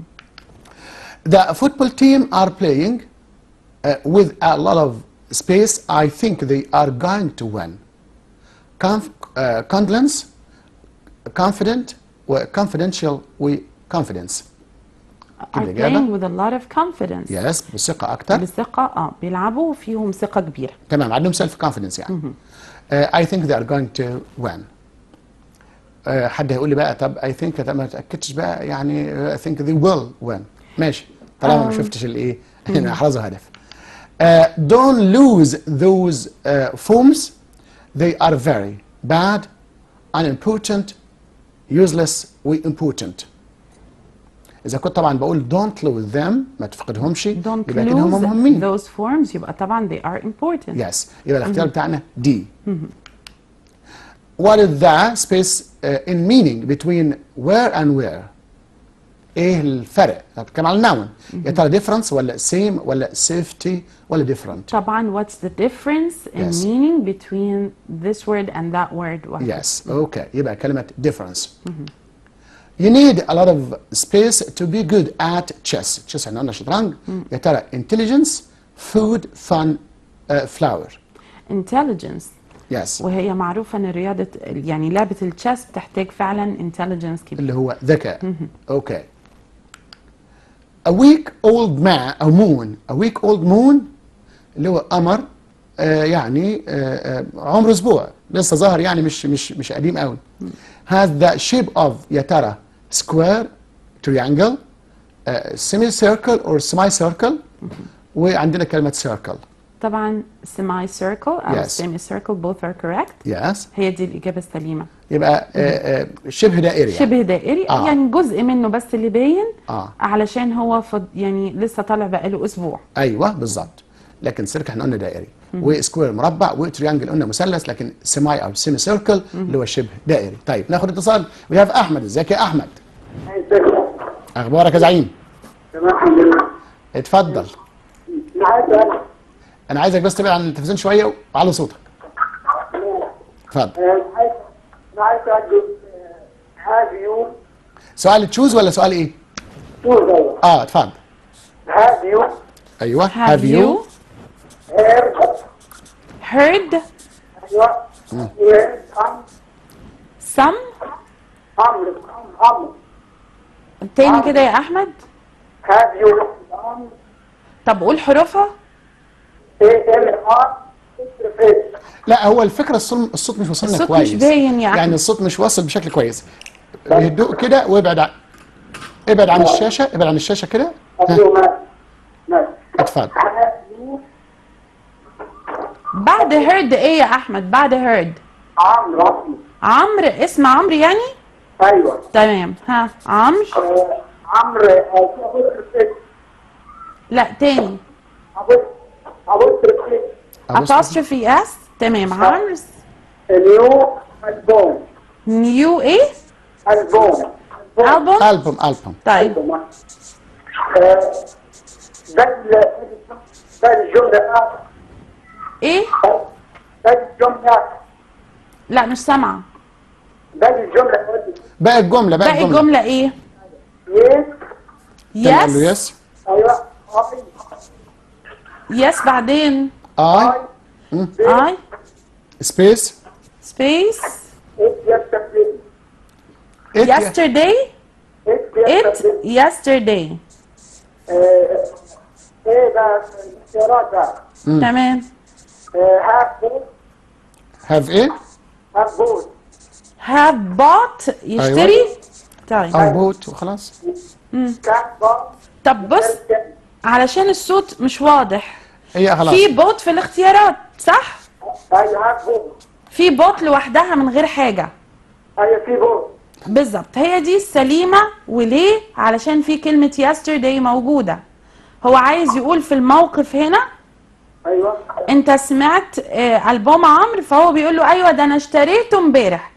The football team are playing uh, with a lot of space. I think they are going to win. Conf- uh, condolence, confident, و- confidential, و confidence. are الإجابة؟ playing with a lot of confidence Yes بثقة أكتر. بثقه اه بيلعبوا فيهم ثقه كبيره تمام عندهم سيلف كونفيدنس يعني uh, I think they are going to win uh, حد هيقول لي بقى طب I think طب ما تاكدتش بقى يعني uh, I think they will win ماشي طالما ما Um, شفتش الايه احرزوا هدف uh, don't lose those uh, forms they are very bad unimportant useless و important اذا كنت طبعا بقول don't lose them ما تفقدهمش don't يبقى كده هم lose مهمين those forms يبقى طبعا they are important يس يبقى الاختيار بتاعنا دي What is the space uh, in meaning between where and where ايه الفرق طب بتكلم على النون يا ترى difference ولا same ولا safety ولا different طبعا what's the difference in Yes. meaning between this word and that word واحد. yes okay يبقى كلمة difference You need a lot of space to be good at chess chess احنا قلنا شطرنج يا ترى intelligence food fun uh, flower intelligence yes وهي معروفة ان رياضة يعني لعبة التشيس بتحتاج فعلا intelligence كبير اللي هو ذكاء اوكي A week old man أو moon A week old moon اللي هو قمر آه يعني آه آه عمره اسبوع لسه ظاهر يعني مش مش مش قديم قوي has the shape of يا ترى square triangle semi circle or semi circle وعندنا كلمة circle طبعا semi circle أو Yes. semi circle both are correct yes هي دي الإجابة السليمة يبقى آه آه شبه دائري يعني. شبه دائري آه. يعني جزء منه بس اللي باين آه. علشان هو فض يعني لسه طالع بقاله أسبوع ايوه بالظبط لكن سيركل احنا قلنا دائري وسكوير مربع وتريانجل قلنا مثلث لكن سيماي او سيمي سيركل اللي هو شبه دائري طيب ناخد اتصال وي هاف احمد ازيك يا احمد اخبارك يا زعيم تمام الحمد لله اتفضل معاك انا انا عايزك بس تبعد عن التلفزيون شويه وعلى صوتك اتفضل معاك معاك هاف يو سؤال تشوز ولا سؤال ايه شو ده اه اتفضل هاف يو ايوه have you هير heard ايوه هير ام some امر امر تاني كده يا أحمد هاف يو ام طب قول حروفها اي ال ار انترفيس لا هو الفكره الصوت الصوت مش واصلنا الصوت كويس مش باين يا أحمد. يعني الصوت مش واصل بشكل كويس هدوء كده وابعد عن ابعد عن الشاشه ابعد عن الشاشه كده هاف ها، يو مات مات اتفضل هاف يو بعد heard إيه يا أحمد بعد heard عمرو رسمي عمرو اسم عمرو يعني ايوه تمام ها عمرو آه، عمرو انترفيس لا تاني ابو ابو انترفيس apostrophe s تمام عمرو نيو البوم نيو ايه البوم album البوم البوم طيب بل بل الجملة ايه بل الجملة لا مش سامعه بل الجملة باقي الجمله باقي باقي الجمله الجمله ايه يس تاني قال له يس يس ايوه اي يس بعدين اي اي سبيس سبيس it yesterday yesterday it it yesterday yesterday آه، ايه ده الاختيارات ده تمام هاف بوت هاف ايه هاف بوت have bought يشتري طيب او بوت وخلاص كان بوت طب بص علشان الصوت مش واضح هي خلاص في بوت في الاختيارات صح ايوه هاف بوت في بوت لوحدها من غير حاجه ايوه في بوت بالظبط هي دي السليمة وليه؟ علشان في كلمة yesterday موجودة هو عايز يقول في الموقف هنا ايوه انت سمعت آه، ألبوم عمرو فهو بيقول له ايوه ده انا اشتريته امبارح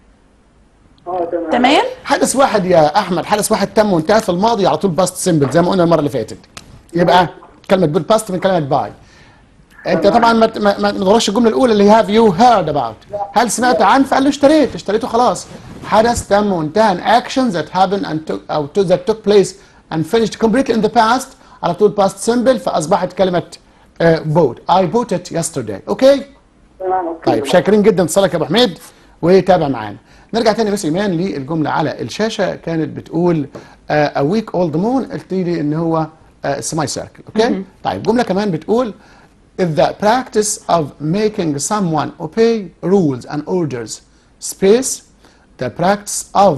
اه تمام تمام؟ حدث واحد يا احمد حدث واحد تم وانتهى في الماضي على طول باست سيمبل زي ما قلنا المره اللي فاتت يبقى كلمه بول باست من كلمه باي انت طبعا ما ما ما تغرش الجمله الاولى اللي هاف يو هيرد اباوت هل سمعت عن فقال له اشتريت اشتريته خلاص حدث تم وانتهى an action that happened and took او to, that took place and finished completely in the past على طول past simple فاصبحت كلمه بوت I bought it yesterday اوكي تمام اوكي طيب شاكرين جدا اتصالك يا ابو حميد وتابع معانا نرجع تاني بس ايمان للجمله على الشاشه كانت بتقول ا ويك اولد مون قلت لي ان هو سماي سيركل اوكي طيب جمله كمان بتقول if the practice of making someone obey rules and orders space the practice of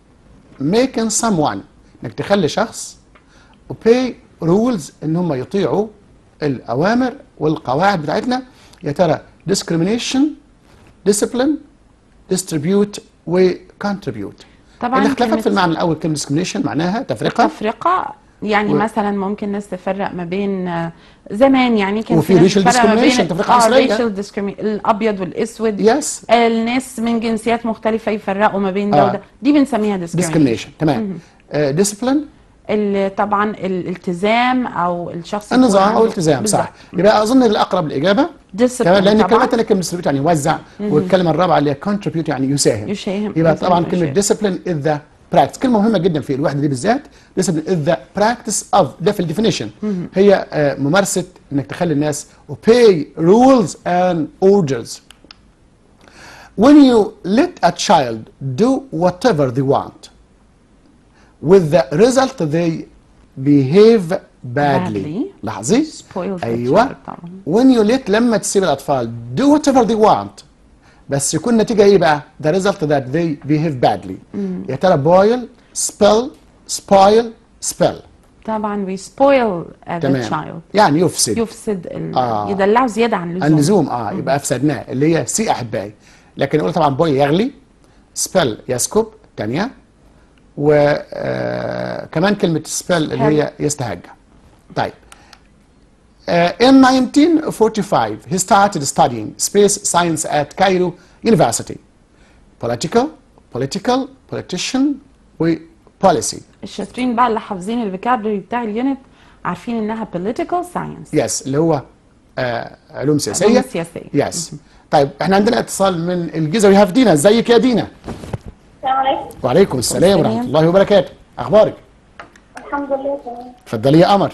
making someone انك تخلي شخص obey rules ان هم يطيعوا الاوامر والقواعد بتاعتنا يا ترى discrimination discipline distribute و contribute طبعا الاختلافات كلمة في المعنى الاول كلمه discrimination معناها تفرقه تفرقة يعني و- مثلا ممكن ناس تفرق ما بين آه، زمان يعني كان وفي ناس racial تفرق ما بين discrimination، تفرقة اه عنصرية. racial discrimination الابيض والاسود يس الناس من جنسيات مختلفة يفرقوا ما بين ده آه. وده دي بنسميها discrimination discrimination تمام آه discipline ال- طبعا الالتزام او الشخص يكون النظام او عنده- الالتزام بالظبط. صح يبقى اظن الاقرب الاجابه discipline كمان لان طبعا. الكلمات الثانيه كلمه distribute يعني يوزع والكلمه الرابعه اللي هي contribute يعني يساهم يساهم. يبقى يساهم طبعا في كلمه الشيء. discipline is the practice كلمه مهمه جدا في الوحده دي بالذات discipline is the practice of ده في الديفينيشن هي آه، ممارسه انك تخلي الناس obey rules and orders when you let a child do whatever they want with the result they behave badly Badly. لاحظي Spoiled the ايوه child طبعا. when you let لما تسيب الاطفال do whatever they want بس يكون النتيجه ايه بقى the result that they behave badly يا ترى boil spill spoil spell طبعا we spoil uh, the تمام child يعني يفسد يفسد ال... آه. يدلعه زياده عن اللزوم اللزوم اه يبقى افسدناه اللي هي سي احبائي لكن نقول طبعا بوي يغلي سبل يسكب تانية وكمان كلمة سبل اللي هي يستهجى طيب Uh, in 1945, he started studying space science at Cairo University. Political, political, politician, و policy. الشاطرين بقى اللي حافظين الفوكابلري بتاع اليونت عارفين انها political science Yes, اللي هو آه علوم سياسية. علوم سياسية. Yes. طيب احنا عندنا اتصال من الجيزة وي هاف دينا، ازيك يا دينا؟ السلام عليكم وعليكم السلام ورحمة السلام. الله وبركاته. أخبارك؟ الحمد لله تمام اتفضلي يا قمر.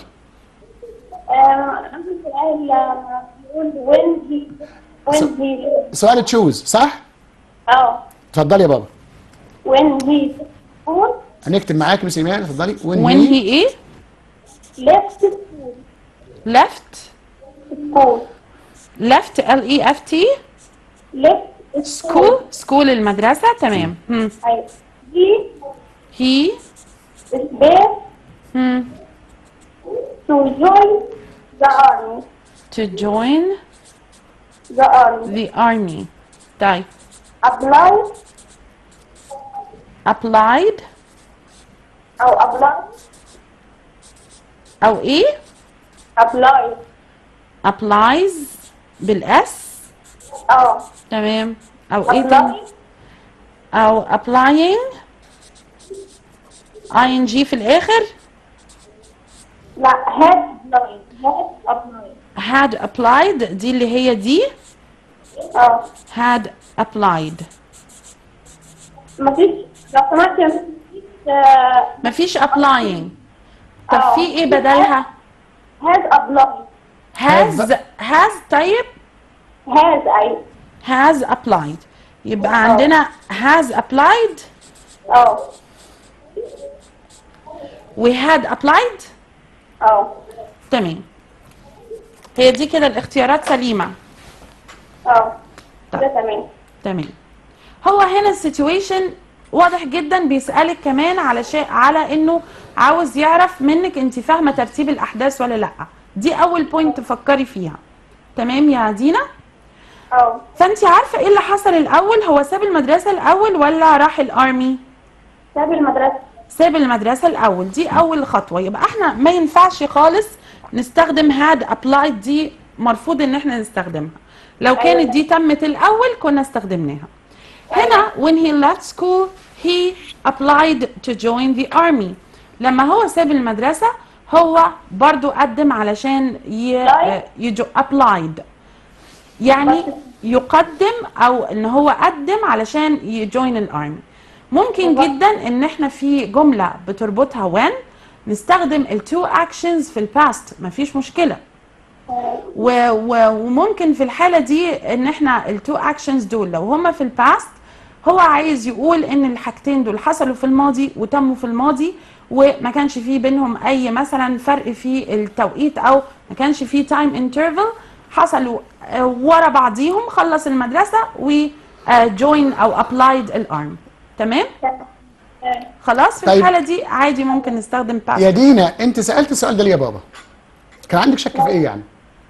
عندي سؤال آه، بيقول when he when he سؤال تشوز صح؟ اه اتفضلي يا بابا. when he school هنكتب معاك مس ايمان اتفضلي. When, when he ايه left school left school left L E F T left school school المدرسة تمام هم. أيوة. he he is there هم. to join the army to join the army the army طيب apply applied أو apply او ايه apply applies بالاس اه تمام او ايه تاني apply او applying ing في الاخر لا had applied had applied had applied دي اللي هي دي اه had applied مفيش لو سمحت يا مفيش آه، مفيش applying طب آه. في ايه بدلها has applied has has طيب has أيوة has applied يبقى عندنا has applied اه we had applied اه تمام هي دي كده الاختيارات سليمة اه ده تمام تمام هو هنا السيتويشن واضح جدا بيسألك كمان على شيء على انه عاوز يعرف منك انت فاهمة ترتيب الاحداث ولا لا دي اول بوينت تفكري فيها تمام يا دينا اه فانت عارفة ايه اللي حصل الاول هو ساب المدرسة الاول ولا راح الارمي ساب المدرسة ساب المدرسة الأول دي أول خطوة يبقى احنا ما ينفعش خالص نستخدم هاد applied دي مرفوض إن احنا نستخدمها لو كانت دي تمت الأول كنا استخدمناها هنا when he left school he applied to join the army لما هو ساب المدرسة هو برضو قدم علشان ي... يجو applied يعني يقدم او ان هو قدم علشان يجوين الارمي ممكن جدا ان احنا في جمله بتربطها when نستخدم التو اكشنز في الباست مفيش مشكله و و وممكن في الحاله دي ان احنا التو اكشنز دول لو هما في الباست هو عايز يقول ان الحاجتين دول حصلوا في الماضي وتموا في الماضي وما كانش فيه بينهم اي مثلا فرق في التوقيت او ما كانش فيه تايم انترفال حصلوا آه، ورا بعضيهم خلص المدرسه وجوين او ابلايد الارم تمام خلاص في طيب. الحاله دي عادي ممكن نستخدم past يا دينا انت سالت السؤال ده ليه يا بابا كان عندك شك في ايه يعني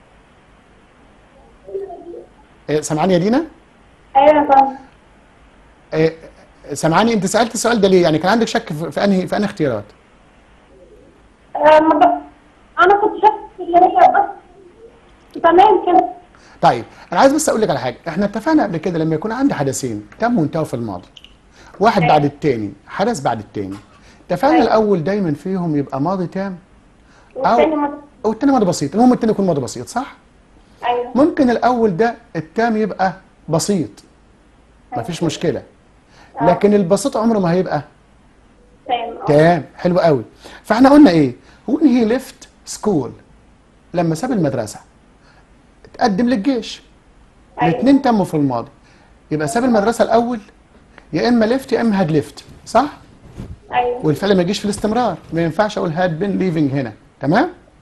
إيه، سامعاني يا دينا ايوه فاهم إيه، سامعاني انت سالت السؤال ده ليه يعني كان عندك شك في في انهي في انهي اختيارات آه، ما ب- انا كنت شايف اللي هي بس تمام كده طيب انا عايز بس اقول لك على حاجه احنا اتفقنا قبل كده لما يكون عندي حدثين تم وانتهوا في الماضي واحد بعد التاني حدث بعد التاني اتفقنا أيوة. الاول دايما فيهم يبقى ماضي تام والتاني او ما او التاني ماضي بسيط المهم التاني يكون ماضي بسيط صح ايوه ممكن الاول ده التام يبقى بسيط مفيش مشكله لكن البسيط عمره ما هيبقى تمام آه. تمام حلو قوي فاحنا قلنا ايه when he left school لما ساب المدرسه اتقدم للجيش أيوة. الاثنين تموا في الماضي يبقى ساب المدرسه الاول يا اما ليفت يا اما هاد ليفت صح ايوه والفعل ما يجيش في الاستمرار ما ينفعش اقول هاد بين ليفنج هنا تمام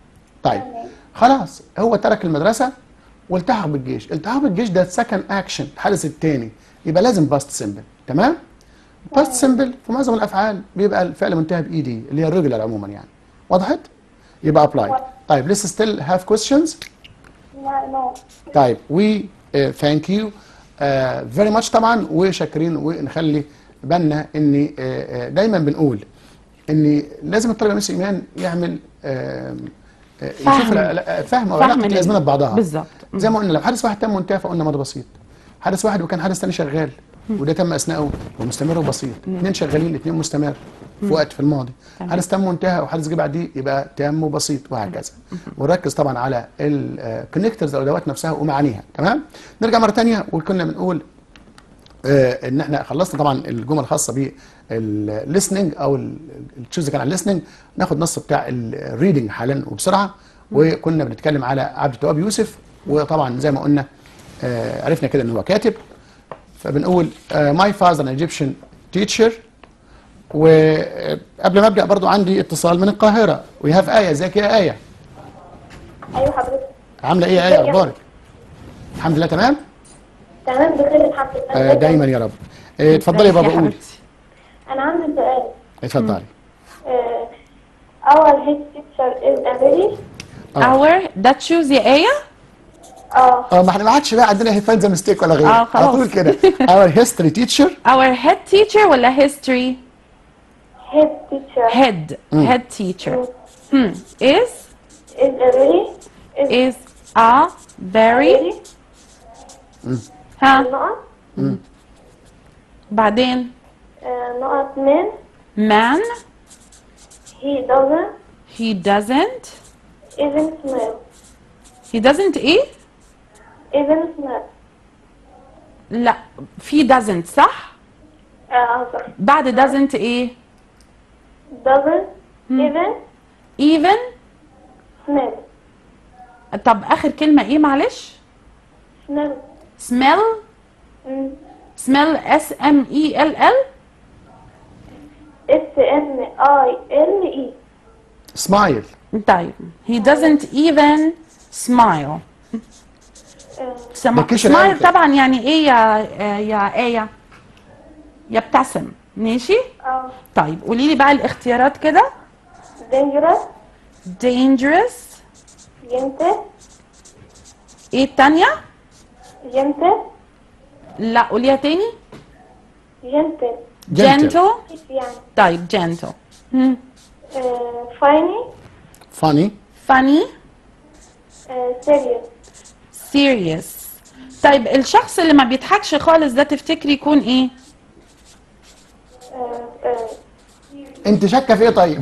طيب خلاص هو ترك المدرسه والتحق بالجيش التحاق بالجيش ده سكند اكشن الحدث الثاني يبقى لازم باست سيمبل تمام باست سيمبل في معظم الافعال بيبقى الفعل منتهى بايدي اللي هي الريجولار عموما يعني وضحت يبقى ابلايد طيب لسه ستيل هاف كويستشنز لا نو طيب وي ثانك يو فيري ماتش طبعا وشاكرين ونخلي بالنا ان آه، آه، دايما بنقول ان لازم الطالب يا مس ايمان يعمل آم، آه، يشوف فهم. الع- فهم او فهم علاقه لل- الازمنه ببعضها بالظبط. زي ما قلنا لو حدث واحد تم وانتهى فقلنا ماضي بسيط حدث واحد وكان حدث ثاني شغال وده تم اثناءه ومستمر وبسيط اثنين شغالين اثنين مستمر في وقت في الماضي تمام. حدث تم وانتهى وحدث جه بعديه يبقى تام وبسيط وهكذا ونركز طبعا على الكونكتورز او الادوات نفسها ومعانيها تمام نرجع مره ثانيه وكنا بنقول آه، ان احنا خلصنا طبعا الجمل الخاصه بالليسننج او التشوز كان على الليسننج ناخد نص بتاع الريدنج حالا وبسرعه وكنا بنتكلم على عبد التواب يوسف وطبعا زي ما قلنا آه، عرفنا كده ان هو كاتب فبنقول ماي فازر ايجيبشن تيتشر وقبل ما ابدا برضو عندي اتصال من القاهره وي هاف ايه ازيك يا ايه ايوه حضرتك عامله ايه يا ايه اخبارك الحمد لله تمام تمام بخير الحمد لله آه، دايما يا رب آه، اتفضلي يا بابا قولي حبيبتي. انا عندي سؤال اتفضلي آه، our head teacher is a very اور ده تشوز يا ايه اه اه ما احنا ما عادش بقى عندنا هيفانزا ميستيك ولا غيره آه، على خلاص. طول كده اور هيستوري تيتشر اور هيد تيتشر ولا هيستوري head teacher هيد هيد تيتشر is is a very is is a very very ها نقط بعدين آه، نقط من man he doesn't he doesn't even smell he doesn't ايه even smell لا في doesn't صح اه صح بعد doesn't ايه doesn't even even smell طب اخر كلمة ايه معلش smell smell مم. smell s m e l l S M I L E سمايل طيب he doesn't even smile آه، سما... بكشر سمايل عينك. طبعا يعني ايه يا يا ايه يبتسم ماشي اه طيب قولي لي بقى الاختيارات كده dangerous dangerous gentle ايه التانية gentle لا قوليها تاني gentle gentle يعني طيب gentle هم. آه، funny فاني آه، funny serious serious طيب الشخص اللي ما بيضحكش خالص ده تفتكري يكون ايه آه، آه، انت شاكه في ايه طيب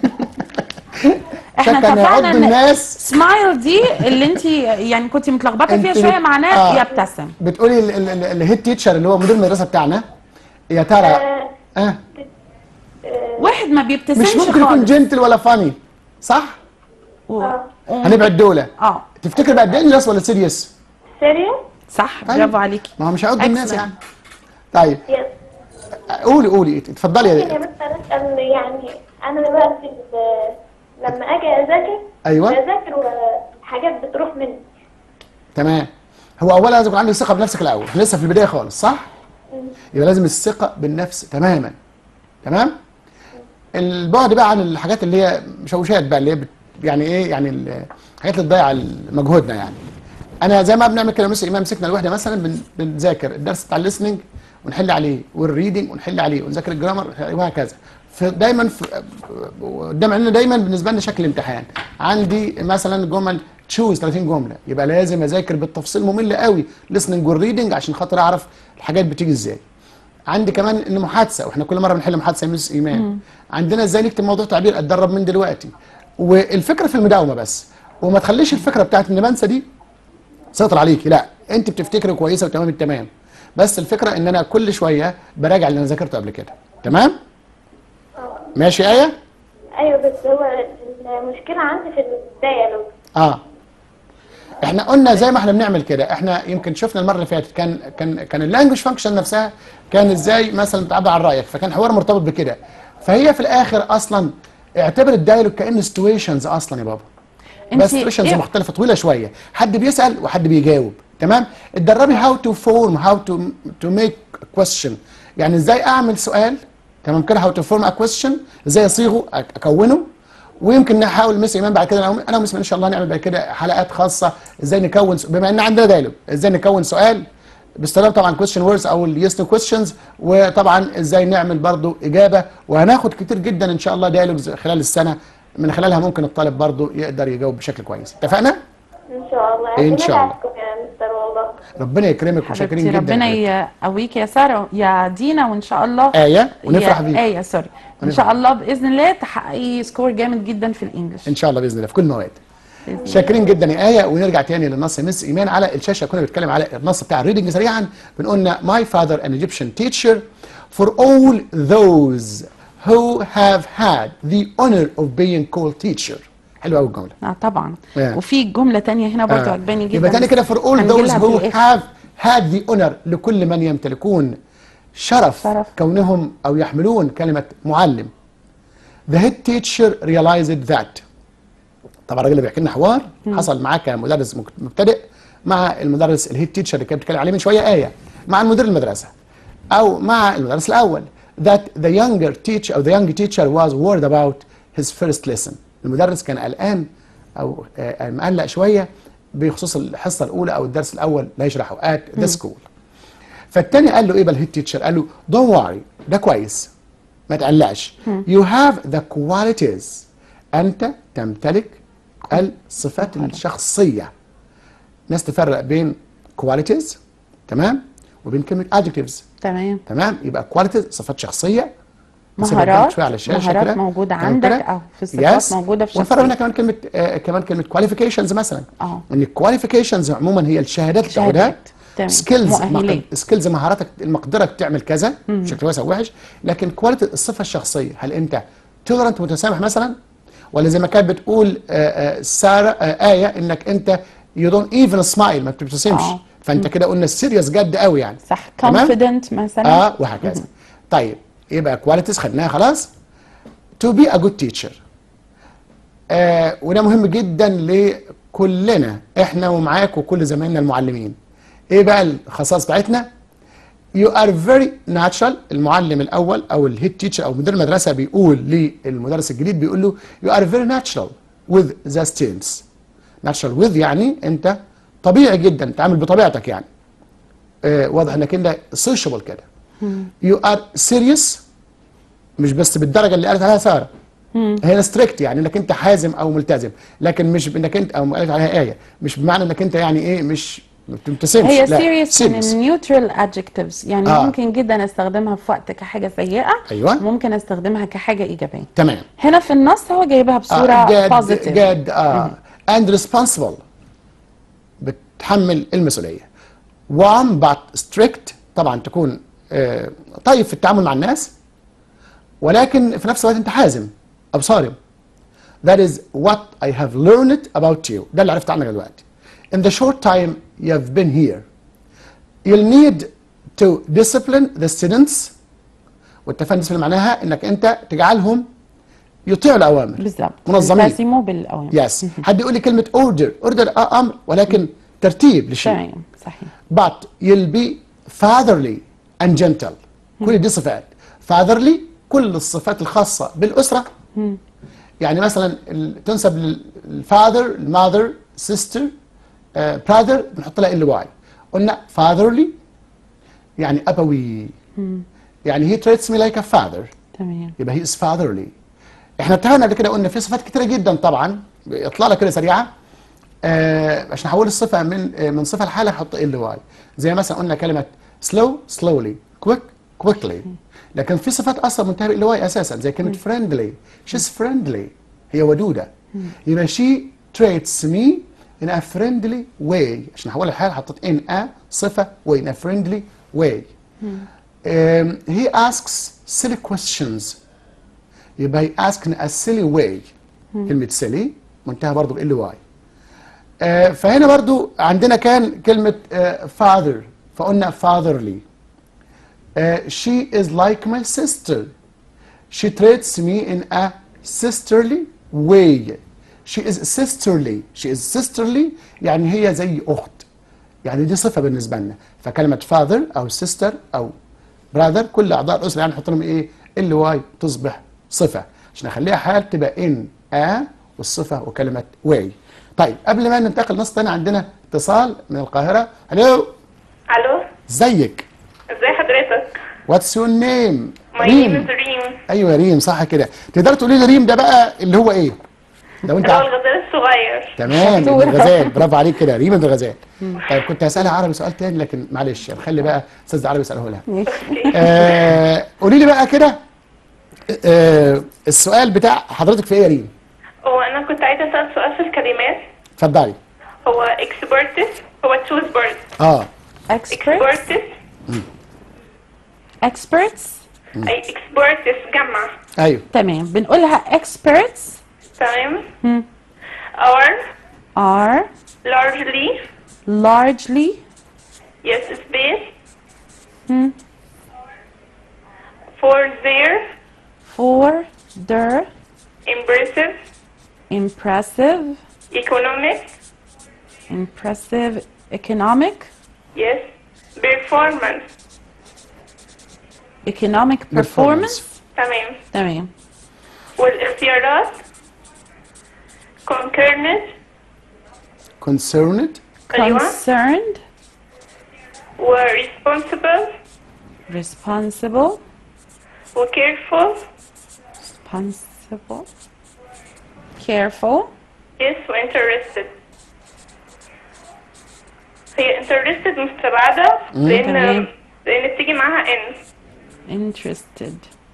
احنا شاكه ان يعض اتفقنا ان الناس سمايل دي اللي انت يعني كنت متلخبطه فيها انت شويه بت- معناه آه. يبتسم بتقولي ال- ال- ال- الهيد تيتشر اللي هو مدير المدرسه بتاعنا يا ترى آه، اه واحد ما بيبتسمش مش ممكن يكون خالص جنتل ولا فاني صح و... آه. هنبعد دولة اه تفتكر بقى دينجرس ولا سيريس serious صح طيب. برافو عليكي ما هو مش هيعض الناس Excellent. يعني طيب yes قولي قولي اتفضلي ممكن يا يا مستر اسال يعني انا دلوقتي ب- لما اجي اذاكر أيوة. بذاكر وحاجات بتروح مني تمام هو اولا لازم يكون عندك ثقه بنفسك الاول احنا لسه في البدايه خالص صح يبقى لازم الثقه بالنفس تماما تمام البعد بقى عن الحاجات اللي هي مشوشات بقى اللي هي بت يعني ايه يعني ال- الحاجات اللي تضيع مجهودنا يعني انا زي ما بنعمل كده مثلا امام مسكنا الوحده مثلا بن- بنذاكر الدرس بتاع الليسننج ونحل عليه والريدنج ونحل عليه ونذاكر الجرامر وهكذا فدايما في قدام عيننا دايما بالنسبه لنا شكل امتحان عندي مثلا جمل تشوز 30 جمله يبقى لازم اذاكر بالتفصيل ممل قوي listening والريدنج عشان خاطر اعرف الحاجات بتيجي ازاي عندي كمان ان محادثه واحنا كل مره بنحل محادثه يا مس ايمان عندنا ازاي نكتب موضوع تعبير اتدرب من دلوقتي والفكره في المداومه بس وما تخليش الفكره بتاعت ان بنسى دي سيطر عليكي لا انت بتفتكري كويسه وتمام التمام بس الفكره ان انا كل شويه براجع اللي انا ذاكرته قبل كده تمام ماشي ايه ايوه بس هو المشكله عندي في البدايه لو اه احنا قلنا زي ما احنا بنعمل كده احنا يمكن شفنا المره اللي فاتت كان كان كان اللانجوج فانكشن نفسها كان ازاي مثلا تعبر عن رايك فكان حوار مرتبط بكده فهي في الاخر اصلا اعتبر الدايلوج كانه سيتويشنز اصلا يا بابا انت بس سيتويشنز إيه؟ مختلفه طويله شويه حد بيسال وحد بيجاوب تمام اتدربي هاو تو فورم هاو تو تو ميك كويستشن يعني ازاي اعمل سؤال تمام كده هاو تو فورم ا كويستشن ازاي اصيغه أك- اكونه ويمكن نحاول مس ايمان بعد كده انا انا ومس إيمان ان شاء الله نعمل بعد كده حلقات خاصه ازاي نكون س- بما ان عندنا دايلوج ازاي نكون سؤال باستخدام طبعا كويستشن ووردز او اليس تو كويستشنز وطبعا ازاي نعمل برضو اجابه وهناخد كتير جدا ان شاء الله دايلوجز خلال السنه من خلالها ممكن الطالب برضو يقدر يجاوب بشكل كويس اتفقنا ان شاء الله إن شاء الله. بندعمكم يا مستر والله ربنا يكرمك وشاكرين حبيبتي جدا ربنا لحضرتك. يقويك يا ساره يا دينا وان شاء الله آية ونفرح يا بيك. ايه سوري ان ونفرح شاء الله باذن الله تحققي سكور جامد جدا في الانجليش ان شاء الله باذن الله في كل المواد بإذن الله. شاكرين جدا يا ايه ونرجع تاني للنص مس ايمان على الشاشه كنا بنتكلم على النص بتاع الريدنج سريعا بنقولنا my father an Egyptian teacher for all those who have had the honor of being called teacher حلوه قوي الجمله اه طبعا Yeah. وفي جمله تانية هنا برضو آه. عجباني جدا يبقى تاني كده for all those هنجيلها في who الآخر. have had the honor لكل من يمتلكون شرف, شرف. كونهم او يحملون كلمه معلم the head teacher realized that طبعا الراجل اللي بيحكي لنا حوار حصل معاه كمدرس مك- مبتدئ مع المدرس الهيد تيتشر اللي كانت بتتكلم عليه من شويه ايه مع المدير المدرسه او مع المدرس الاول that the younger teacher او the young teacher was worried about his first lesson المدرس كان قلقان او آه، مقلق شويه بخصوص الحصه الاولى او الدرس الاول اللي هيشرحه at the school فالتاني قال له ايه بقى الهيد تيتشر قال له don't worry ده كويس ما تقلقش you have the qualities انت تمتلك الصفات الشخصيه ناس تفرق بين qualities تمام وبين كلمه adjectives تمام تمام يبقى qualities صفات شخصيه نسيبها مهارات- قدامك شويه على الشاشه مهارات كده. موجودة تمام عندك كده؟ أو في صفات Yes. موجودة في ونفرق شخصية. هنا كمان كلمه آه كمان كلمه qualifications مثلا اه. ان الكواليفيكيشنز عموما هي الشهادات شهادات. بتاعتها تمام. سكيلز مؤهلات. سكيلز مهاراتك مقدرك تعمل كذا بشكل كويس او وحش لكن كواليتي الصفه الشخصيه هل انت تولرنت متسامح مثلا ولا زي ما كانت بتقول آه، آه، ساره آه، ايه انك انت يو دونت ايفن سمايل ما بتبتسمش اه. فانت كده قلنا السيريس جد قوي يعني صح تمام؟ confident مثلا اه وهكذا طيب يبقى كواليتيز خدناها خلاص to be a good teacher آه وده مهم جدا لكلنا احنا ومعاك وكل زمايلنا المعلمين ايه بقى الخصائص بتاعتنا you are very natural المعلم الاول او الهيد تيتشر او مدير المدرسه بيقول للمدرس الجديد بيقول له you are very natural with the students natural with يعني انت طبيعي جدا تعامل بطبيعتك يعني آه واضح انك انت sociable كده you are serious مش بس بالدرجه اللي قالت عليها ساره هي ستريكت يعني انك انت حازم او ملتزم لكن مش بانك انت او قالت عليها ايه مش بمعنى انك انت يعني ايه مش ما بتبتسمش هي لا، serious من serious. neutral adjectives يعني آه. ممكن جدا استخدمها في وقت كحاجة سيئة أيوة. ممكن استخدمها كحاجة إيجابية تمام هنا في النص هو جايبها بصورة آه جاد positive جاد اه and responsible بتحمل المسؤوليه warm but strict طبعا تكون آه طيب في التعامل مع الناس ولكن في نفس الوقت انت حازم او صارم That is what I have learned about you ده اللي عرفت عنك دلوقتي In the short time you have been here you'll need to discipline the students والتفاهم discipline معناها انك انت تجعلهم يطيعوا الاوامر بالظبط منظمين يلتزموا بالأوامر يس حد يقول لي كلمه اوردر اوردر اه امر ولكن ترتيب لشيء تمام صحيح but you'll be fatherly and gentle كل دي صفات fatherly كل الصفات الخاصه بالاسره يعني مثلا ال- تنسب للفاذر الماذر سيستر براذر بنحط لها ال واي قلنا fatherly يعني ابوي يعني he treats me like a father تمام يبقى هي از fatherly احنا اتفقنا قبل كده قلنا في صفات كتيره جدا طبعا اطلع لك كده سريعه آه عشان نحول الصفه من آه من صفه لحاله نحط ال واي زي مثلا قلنا كلمه slow slowly quick quickly لكن في صفات اصلا منتهيه بال واي اساسا زي كلمه friendly she's friendly هي ودوده يبقى she treats me in a friendly way عشان احولها لحاله حطيت in a صفه و in a friendly way um, he asks silly questions يبقى he asks in a silly way كلمة silly منتهى برضو بال واي آه فهنا برضو عندنا كان كلمة آه father فقلنا fatherly آه she is like my sister she treats me in a sisterly way she is sisterly she is sisterly يعني هي زي أخت يعني دي صفة بالنسبة لنا فكلمة father أو sister أو brother كل أعضاء الأسرة يعني نحط لهم إيه ال واي تصبح صفة عشان أخليها حال تبقى إن آ والصفة وكلمة واي طيب قبل ما ننتقل نص تاني عندنا اتصال من القاهرة الو الو ازيك ازي حضرتك واتس يور نيم ماي نيم از ريم ايوه ريم صح كده تقدر تقولي لي ريم ده بقى اللي هو ايه لو انت اللي هو عارف. الغزال الصغير تمام شطورة. ابن الغزال برافو عليك كده ريم ابن الغزال طيب كنت هسالها عربي سؤال تاني لكن معلش خلي بقى استاذ عربي يساله لها ماشي آه قولي لي بقى كده آه السؤال بتاع حضرتك في ايه يا ريم هو انا كنت عايزه اسال سؤال في الكلمات اتفضلي هو اكسبرتس هو تشوز بيرد اه experts اكسبرتس experts اي اكسبرتس جمع ايوه تمام بنقولها experts تمام مم. are are largely largely yes space مم. for their for their impressive impressive economic impressive economic yes performance economic performance تمام تمام والاختيارات concerned concerned ايوه concerned و responsible responsible و careful responsible careful yes و interested هي interested مستبعدة لأن تمام. لأن بتيجي معاها ان interested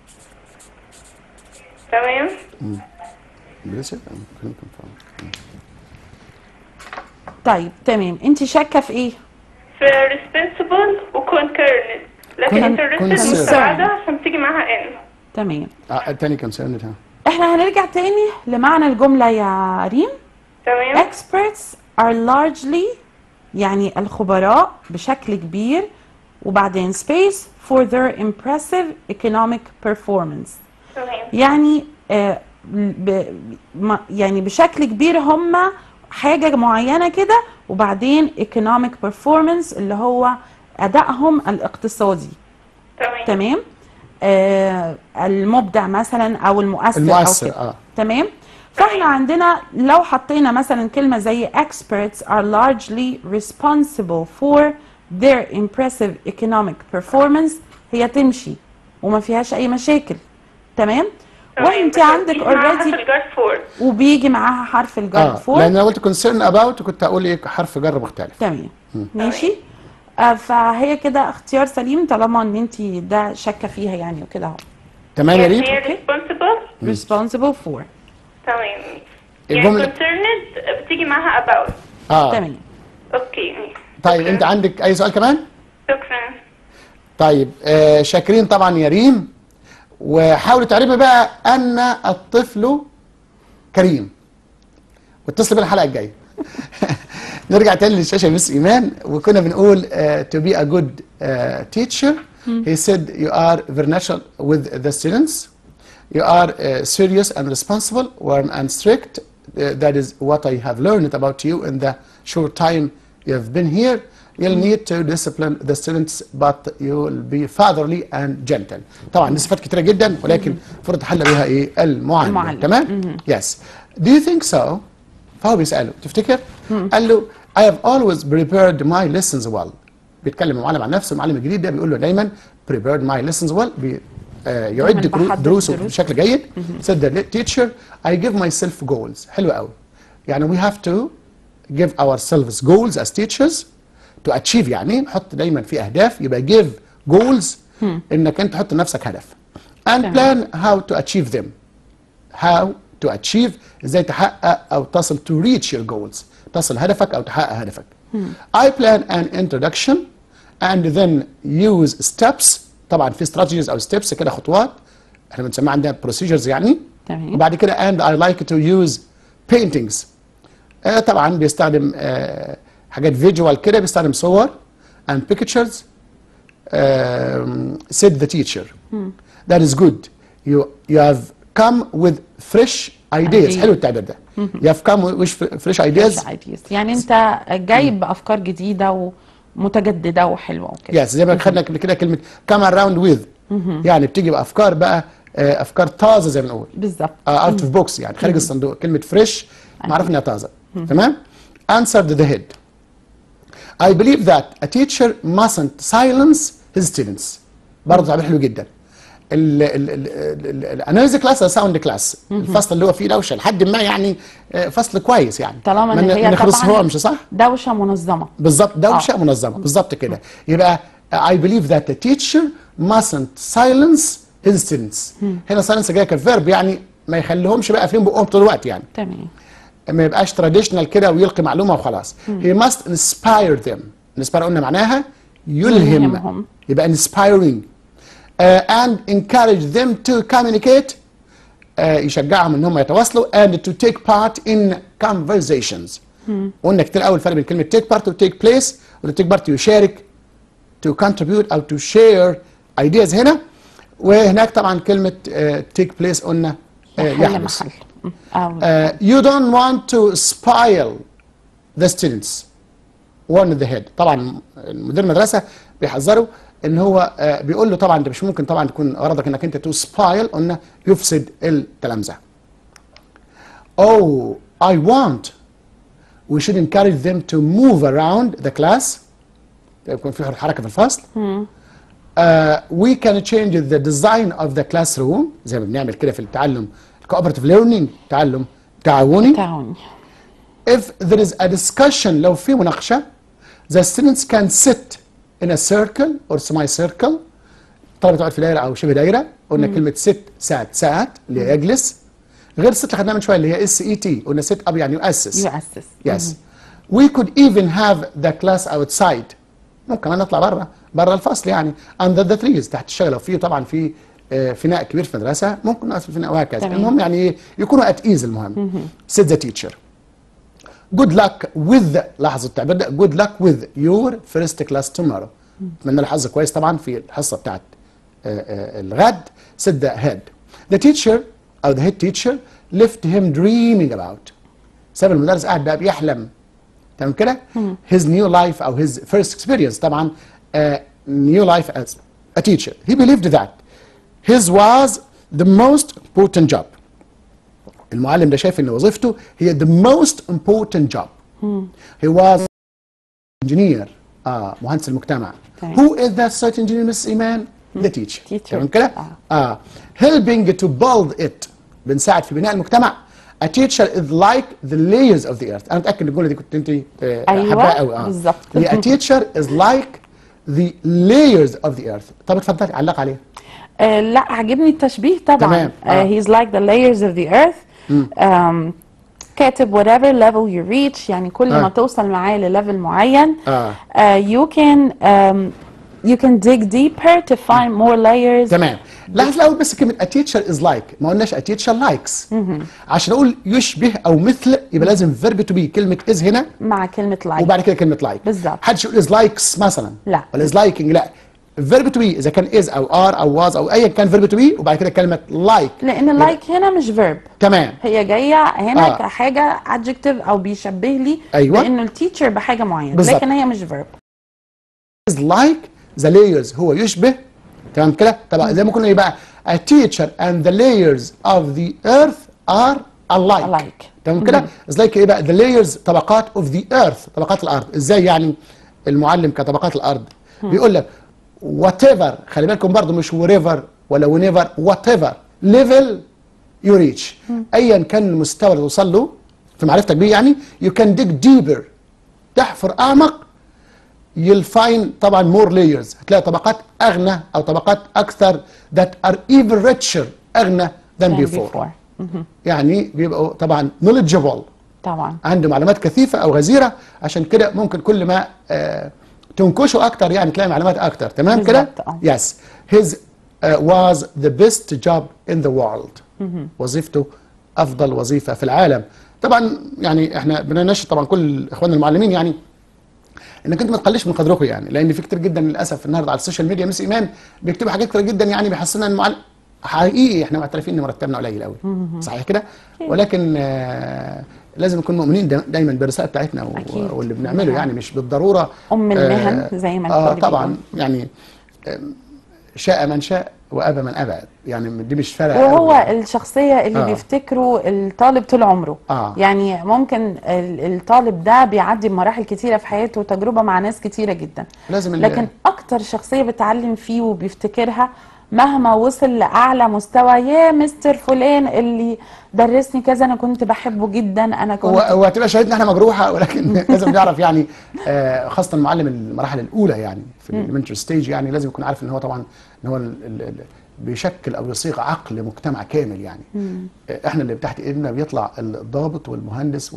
تمام طيب تمام انت شاكه في ايه في responsible و concerned لكن Con- interested concerned. مستبعدة عشان بتيجي معاها ان تمام آه تاني concerned ها احنا هنرجع تاني لمعنى الجمله يا ريم تمام experts are largely يعني الخبراء بشكل كبير وبعدين space for their impressive economic performance تمام يعني آه ب ما- يعني بشكل كبير هم حاجة معينة كده وبعدين economic performance اللي هو أدائهم الاقتصادي تمام تمام آه المبدع مثلا أو المؤثر, المؤثر، أو كده آه. تمام فاحنا عندنا لو حطينا مثلا كلمة زي experts are largely responsible for their impressive economic performance هي تمشي وما فيهاش أي مشاكل تمام تمام. وانت بس عندك بتيجي معاها already في الجار فور وبيجي معاها حرف الجر اه فور لان انا قلت concern about كنت اقول ايه حرف جر مختلف تمام ماشي آه فهي كده اختيار سليم طالما ان انت ده شاكه فيها يعني وكده اهو تمام يا ريم هي responsible responsible for تمام الجملة- يعني concerned بتيجي معاها about اه تمام اوكي طيب انت عندك اي سؤال كمان شكرا طيب آه شاكرين طبعا يا ريم وحاولوا تعرفي بقى ان الطفل كريم واتصل بينا الحلقه الجايه نرجع تاني للشاشه مس ايمان وكنا بنقول uh, to be a good uh, teacher he said you are very natural with the students you are uh, serious and responsible warm and strict uh, that is what I have learned about you in the short time you have been here you'll need to discipline the students but you'll be fatherly and gentle طبعا دي صفات كتيره جدا ولكن المفروض تحل بها ايه المعلم, المعلم. تمام yes do you think so فهو بيساله تفتكر قال له I have always prepared my lessons well بيتكلم المعلم عن نفسه المعلم الجديد ده بيقول له دايما prepared my lessons well بي آه يعد دايماً درو- بحضر دروسه دروس. بشكل جيد said the teacher I give myself goals حلو قوي يعني we have to give ourselves goals as teachers to achieve يعني نحط دايما في اهداف يبقى give goals انك انت تحط لنفسك هدف and plan how to achieve them how to achieve ازاي تحقق او تصل to reach your goals تصل هدفك او تحقق هدفك I plan an introduction and then use steps طبعا في strategies او steps كده خطوات احنا بنسميها عندنا procedures يعني تمام. وبعد كده and I like to use paintings آه طبعا بيستخدم آه حاجات فيجوال كده بيستخدم صور and pictures um, said the teacher that is good you you have come with fresh ideas Idea. حلو التعبير ده you have come with fresh ideas ideas يعني انت جاي بافكار جديده ومتجدده وحلوه وكده يس زي ما خدنا قبل كده كلمه come around with يعني بتيجي بافكار بقى آه، افكار طازه زي ما بنقول بالظبط اوت اوف بوكس يعني خارج الصندوق كلمه فريش معروف انها طازه تمام answered the head I believe that a teacher mustn't silence his students برضه تعبير حلو جدا الاناليز كلاس ساوند كلاس الفصل اللي هو فيه دوشه لحد ما يعني آه، فصل كويس يعني طالما ما ان ن- هي ما نخلصهمش طبعا صح؟ دوشه منظمه بالظبط دوشه منظمه بالظبط كده يبقى I believe that the teacher mustn't silence his students هنا silence جايه كفيرب يعني ما يخليهمش بقى قافلين بقهم طول الوقت يعني تمام ما يبقاش تراديشنال كده ويلقي معلومه وخلاص he must inspire them inspire قلنا معناها يلهم يلهمهم. يبقى inspiring uh, and encourage them to communicate uh, يشجعهم ان هم يتواصلوا and to take part in conversations قلنا كتير قوي الفرق بين كلمه take part و take place و take part يشارك to contribute او to share ideas هنا وهناك طبعا كلمه uh, take place قلنا uh, محل يحدث محل م. أو Uh, you don't want to spoil the students warn the head طبعا مدير المدرسه بيحذره ان هو uh, بيقول له طبعا انت مش ممكن طبعا تكون غرضك انك انت تو سبايل قلنا يفسد التلامذه oh I want we should encourage them to move around the class يكون في حركه في الفصل uh, we can change the design of the classroom زي ما بنعمل كده في التعلم cooperative learning تعلم تعاوني تعاوني if there is a discussion لو في مناقشة the students can sit in a circle or semi-circle الطلبة تقعد في دايرة أو شبه دايرة قلنا كلمة sit سات سات اللي هي يجلس غير sit اللي خدناها من شوية اللي هي اس اي تي قلنا sit up يعني يؤسس يؤسس Yes. We could even have the class outside. ممكن كمان نطلع بره بره الفصل يعني under the trees تحت الشجره لو في طبعا في آه، فناء كبير في المدرسه ممكن نقف في الفناء وهكذا تمام. المهم يعني ايه يكونوا ات ايز المهم said the teacher good luck with لاحظوا التعبير ده good luck with your first class tomorrow اتمنى له حظ كويس طبعا في الحصه بتاعت آه، آه، الغد said the head the teacher او the head teacher left him dreaming about ساب المدرس قاعد بقى بيحلم تمام كده his new life او his first experience طبعا uh, new life as a teacher he believed that his was the most important job المعلم ده شايف ان وظيفته هي the most important job he was engineer اه مهندس المجتمع تمام. who is that such engineer Miss إيمان the teacher Teacher. تمام كده آه. اه helping to build it بنساعد في بناء المجتمع a teacher is like the layers of the earth انا متاكد ان الجمله دي كنت انت آه، أيوة، حباها قوي اه بالظبط. هي a teacher is like the layers of the earth طب اتفضلي علق عليها آه لا عجبني التشبيه طبعا تمام، آه. آه. he's like the layers of the earth um, كاتب whatever level you reach يعني كل آه. ما توصل معاه لليفل معين آه. uh, you can um, you can dig deeper to find more layers تمام لاحظ الاول بس كلمه a teacher is like ما قلناش a teacher likes عشان اقول يشبه او مثل يبقى لازم verb to be كلمه is هنا مع كلمة like وبعد كده كلمه like بالظبط. حدش يقول is likes مثلا لا. ولا is liking لا verb to be اذا كان is او are او was او ايا كان verb to be وبعد كده كلمه like لأن like هنا مش verb تمام هي جاية هنا آه. آه. كحاجة adjective أو بيشبه لي أيوة. لأنه التيتشر بحاجة معينة بالظبط. لكن هي مش verb is like the layers هو يشبه تمام كده طبعا زي ما كنا يبقى a teacher and the layers of the earth are alike Alike. تمام كده is like ايه بقى the layers طبقات of the earth طبقات الارض ازاي يعني المعلم كطبقات الارض بيقول لك whatever خلي بالكم برضه مش wherever ولا whenever whatever level you reach ايا كان المستوى اللي توصل له في معرفتك بيه يعني you can dig deeper تحفر اعمق you'll find طبعا more layers هتلاقي طبقات اغنى او طبقات اكثر that are even richer اغنى than, than before. before. مهم. يعني بيبقوا طبعا knowledgeable طبعا عنده معلومات كثيفه او غزيره عشان كده ممكن كل ما آه تنكشه اكتر يعني تلاقي معلومات اكتر تمام كده بالظبط، آه. yes his uh, was the best job in the world وظيفته افضل وظيفه في العالم طبعا يعني احنا بنناشد طبعا كل اخواننا المعلمين يعني انك انتوا ما تقلش من قدركم يعني لان في كتير جدا للاسف النهارده على السوشيال ميديا مس ايمان بيكتبوا حاجات كتير جدا يعني بيحسسنا ان المعلم حقيقي احنا معترفين ان مرتبنا قليل قوي صحيح كده ولكن آه لازم نكون مؤمنين دا- دايما بالرساله بتاعتنا و- أكيد. واللي بنعمله يعني مش بالضروره أم المهن زي ما اه الكل طبعا بيقول. يعني آم، شاء من شاء وابى من ابى يعني دي مش فارقه وهو أوي. الشخصية اللي آه. بيفتكره الطالب طول عمره آه. يعني ممكن ال- الطالب ده بيعدي بمراحل كتيرة في حياته وتجربة مع ناس كتيرة جدا لازم ال- لكن أكتر شخصية بتعلم فيه وبيفتكرها مهما وصل لأعلى مستوى يا مستر فلان اللي درسني كذا أنا كنت بحبه جدا أنا كنت هو هو هتبقى شهادتنا احنا مجروحه ولكن لازم نعرف يعني آه، خاصه معلم المراحل الاولى يعني في الالمنتري ستيج يعني لازم يكون عارف ان هو طبعا ان هو ال- ال- ال- بيشكل او يصيغ عقل مجتمع كامل يعني آه، احنا اللي تحت ايدنا بيطلع الضابط والمهندس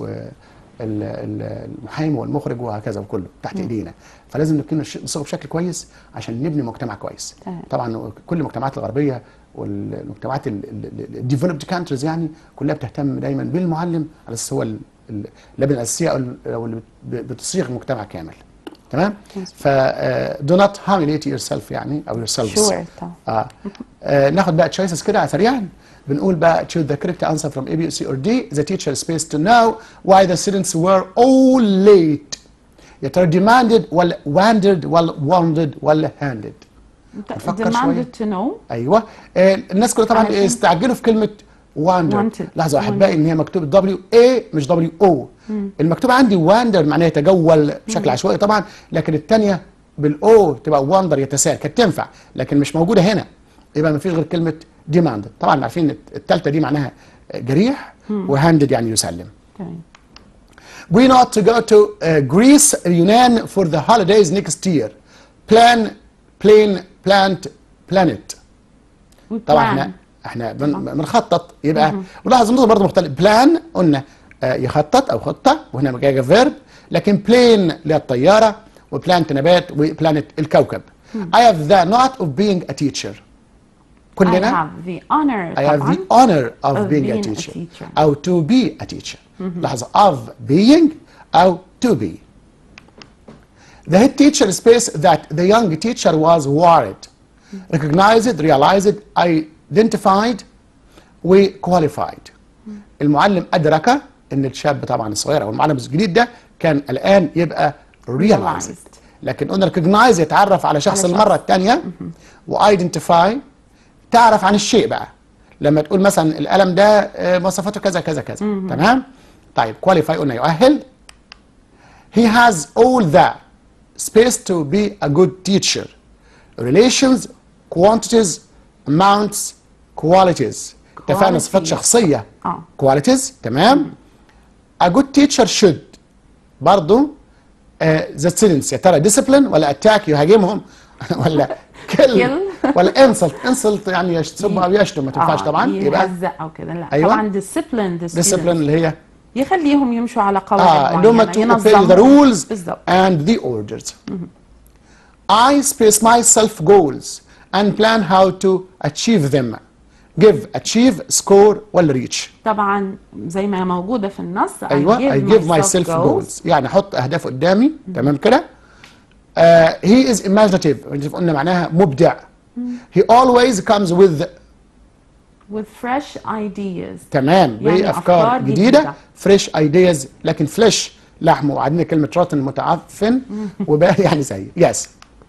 والمحامي والمخرج وهكذا وكله تحت ايدينا فلازم نكون نش- نصيغه بشكل كويس عشان نبني مجتمع كويس تمام. طبعا كل المجتمعات الغربيه والمجتمعات الديفلوبد كانتريز يعني كلها بتهتم دايما بالمعلم على اساس هو ال- ال- اللبنه الاساسيه او ال- او اللي بت- بتصيغ مجتمع كامل تمام ف do not humiliate yourself يعني او yourselves Sure طبعا آه. آه ناخد بقى تشويسز كده سريعا بنقول بقى choose the correct answer from A, B, C or D the teacher is supposed to know why the students were all late يا ترى demanded ولا wandered ولا wandered ولا handed نفكر شوية. demanded to know ايوه آه الناس كلها طبعا علشان- استعجلوا في كلمه wandered Wanted. لاحظوا احبائي ان هي مكتوب دبليو اي مش دبليو او المكتوب عندي واندر معناه يتجول بشكل عشوائي طبعا لكن الثانيه بالاو تبقى واندر يتساءل كانت تنفع لكن مش موجوده هنا يبقى ما فيش غير كلمه ديماند طبعا عارفين الثالثه دي معناها جريح وهاندد يعني يسلم تمام We not to go to uh, Greece, Yunan for the holidays next year. Plan, plane, plant, planet. طبعا احنا احنا بن- بنخطط يبقى ولاحظ النقطه برضه مختلف بلان قلنا آه، يخطط او خطه وهنا جايه فيرب لكن بلين للطياره وبلانت نبات وبلانت الكوكب I have the not of being a teacher I كلنا have the honor I have طبعا the honor of, of being, a, being a teacher. teacher. أو to be a teacher. لاحظ of being أو to be. The head teacher space that the young teacher was worried, recognized, realized, identified, وqualified. المعلم أدرك أن الشاب طبعا الصغير أو المعلم الجديد ده كان الآن يبقى realized. Realized. لكن قلنا recognize يتعرف على شخص على شخص. المرة الثانية وايدنتيفاي تعرف عن الشيء بقى لما تقول مثلا القلم ده آه، مواصفاته كذا كذا كذا تمام طيب كواليفاي قلنا يؤهل he has all the space to be a good teacher relations quantities amounts qualities اتفقنا صفات Qualities. شخصية آه. qualities تمام a good teacher should برضو آه the students يا ترى discipline ولا attack يهاجمهم ولا kill Kill. ولا insult insult يعني يسب او يشتم ما تنفعش طبعا يبقى يهزق او كده لا أيوة. طبعا discipline the discipline students. اللي هي يخليهم يمشوا على قواعد اه اللي هم معينة to obey the ينظمهم. rules بالظبط and the orders I space myself goals and plan how to achieve them give achieve score ولا reach طبعا زي ما موجودة في النص ايوه I give myself goals يعني احط اهداف قدامي تمام كده آه he is imaginative قلنا معناها مبدع he always comes with with fresh ideas تمام يعني بافكار أفكار جديده جديدة. فريش ايدياز لكن فليش لحم وبعدين كلمه روتن متعفن وبقى يعني زي يس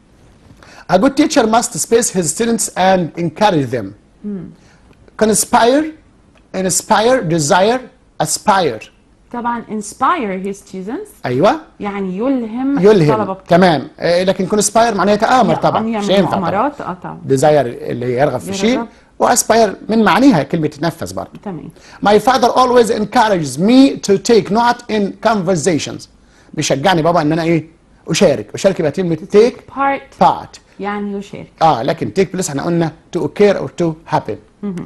A good teacher must space his students and encourage them. Conspire, inspire, desire, aspire. طبعا inspire his students ايوه يعني يلهم يلهم الطلبة بتوعه. تمام آه، لكن كونسباير معناها يتآمر طبعا يعمل مش هينفع طبعا مؤامرات اه طبعا ديزاير اللي هي يرغب في شيء يرغب. واسباير من معانيها كلمه تتنفس برضه تمام My father always encourages me to take not in conversations. بيشجعني بابا ان انا ايه؟ اشارك، اشارك يبقى كلمه take part part. يعني يشارك اه لكن take place احنا قلنا to occur or to happen.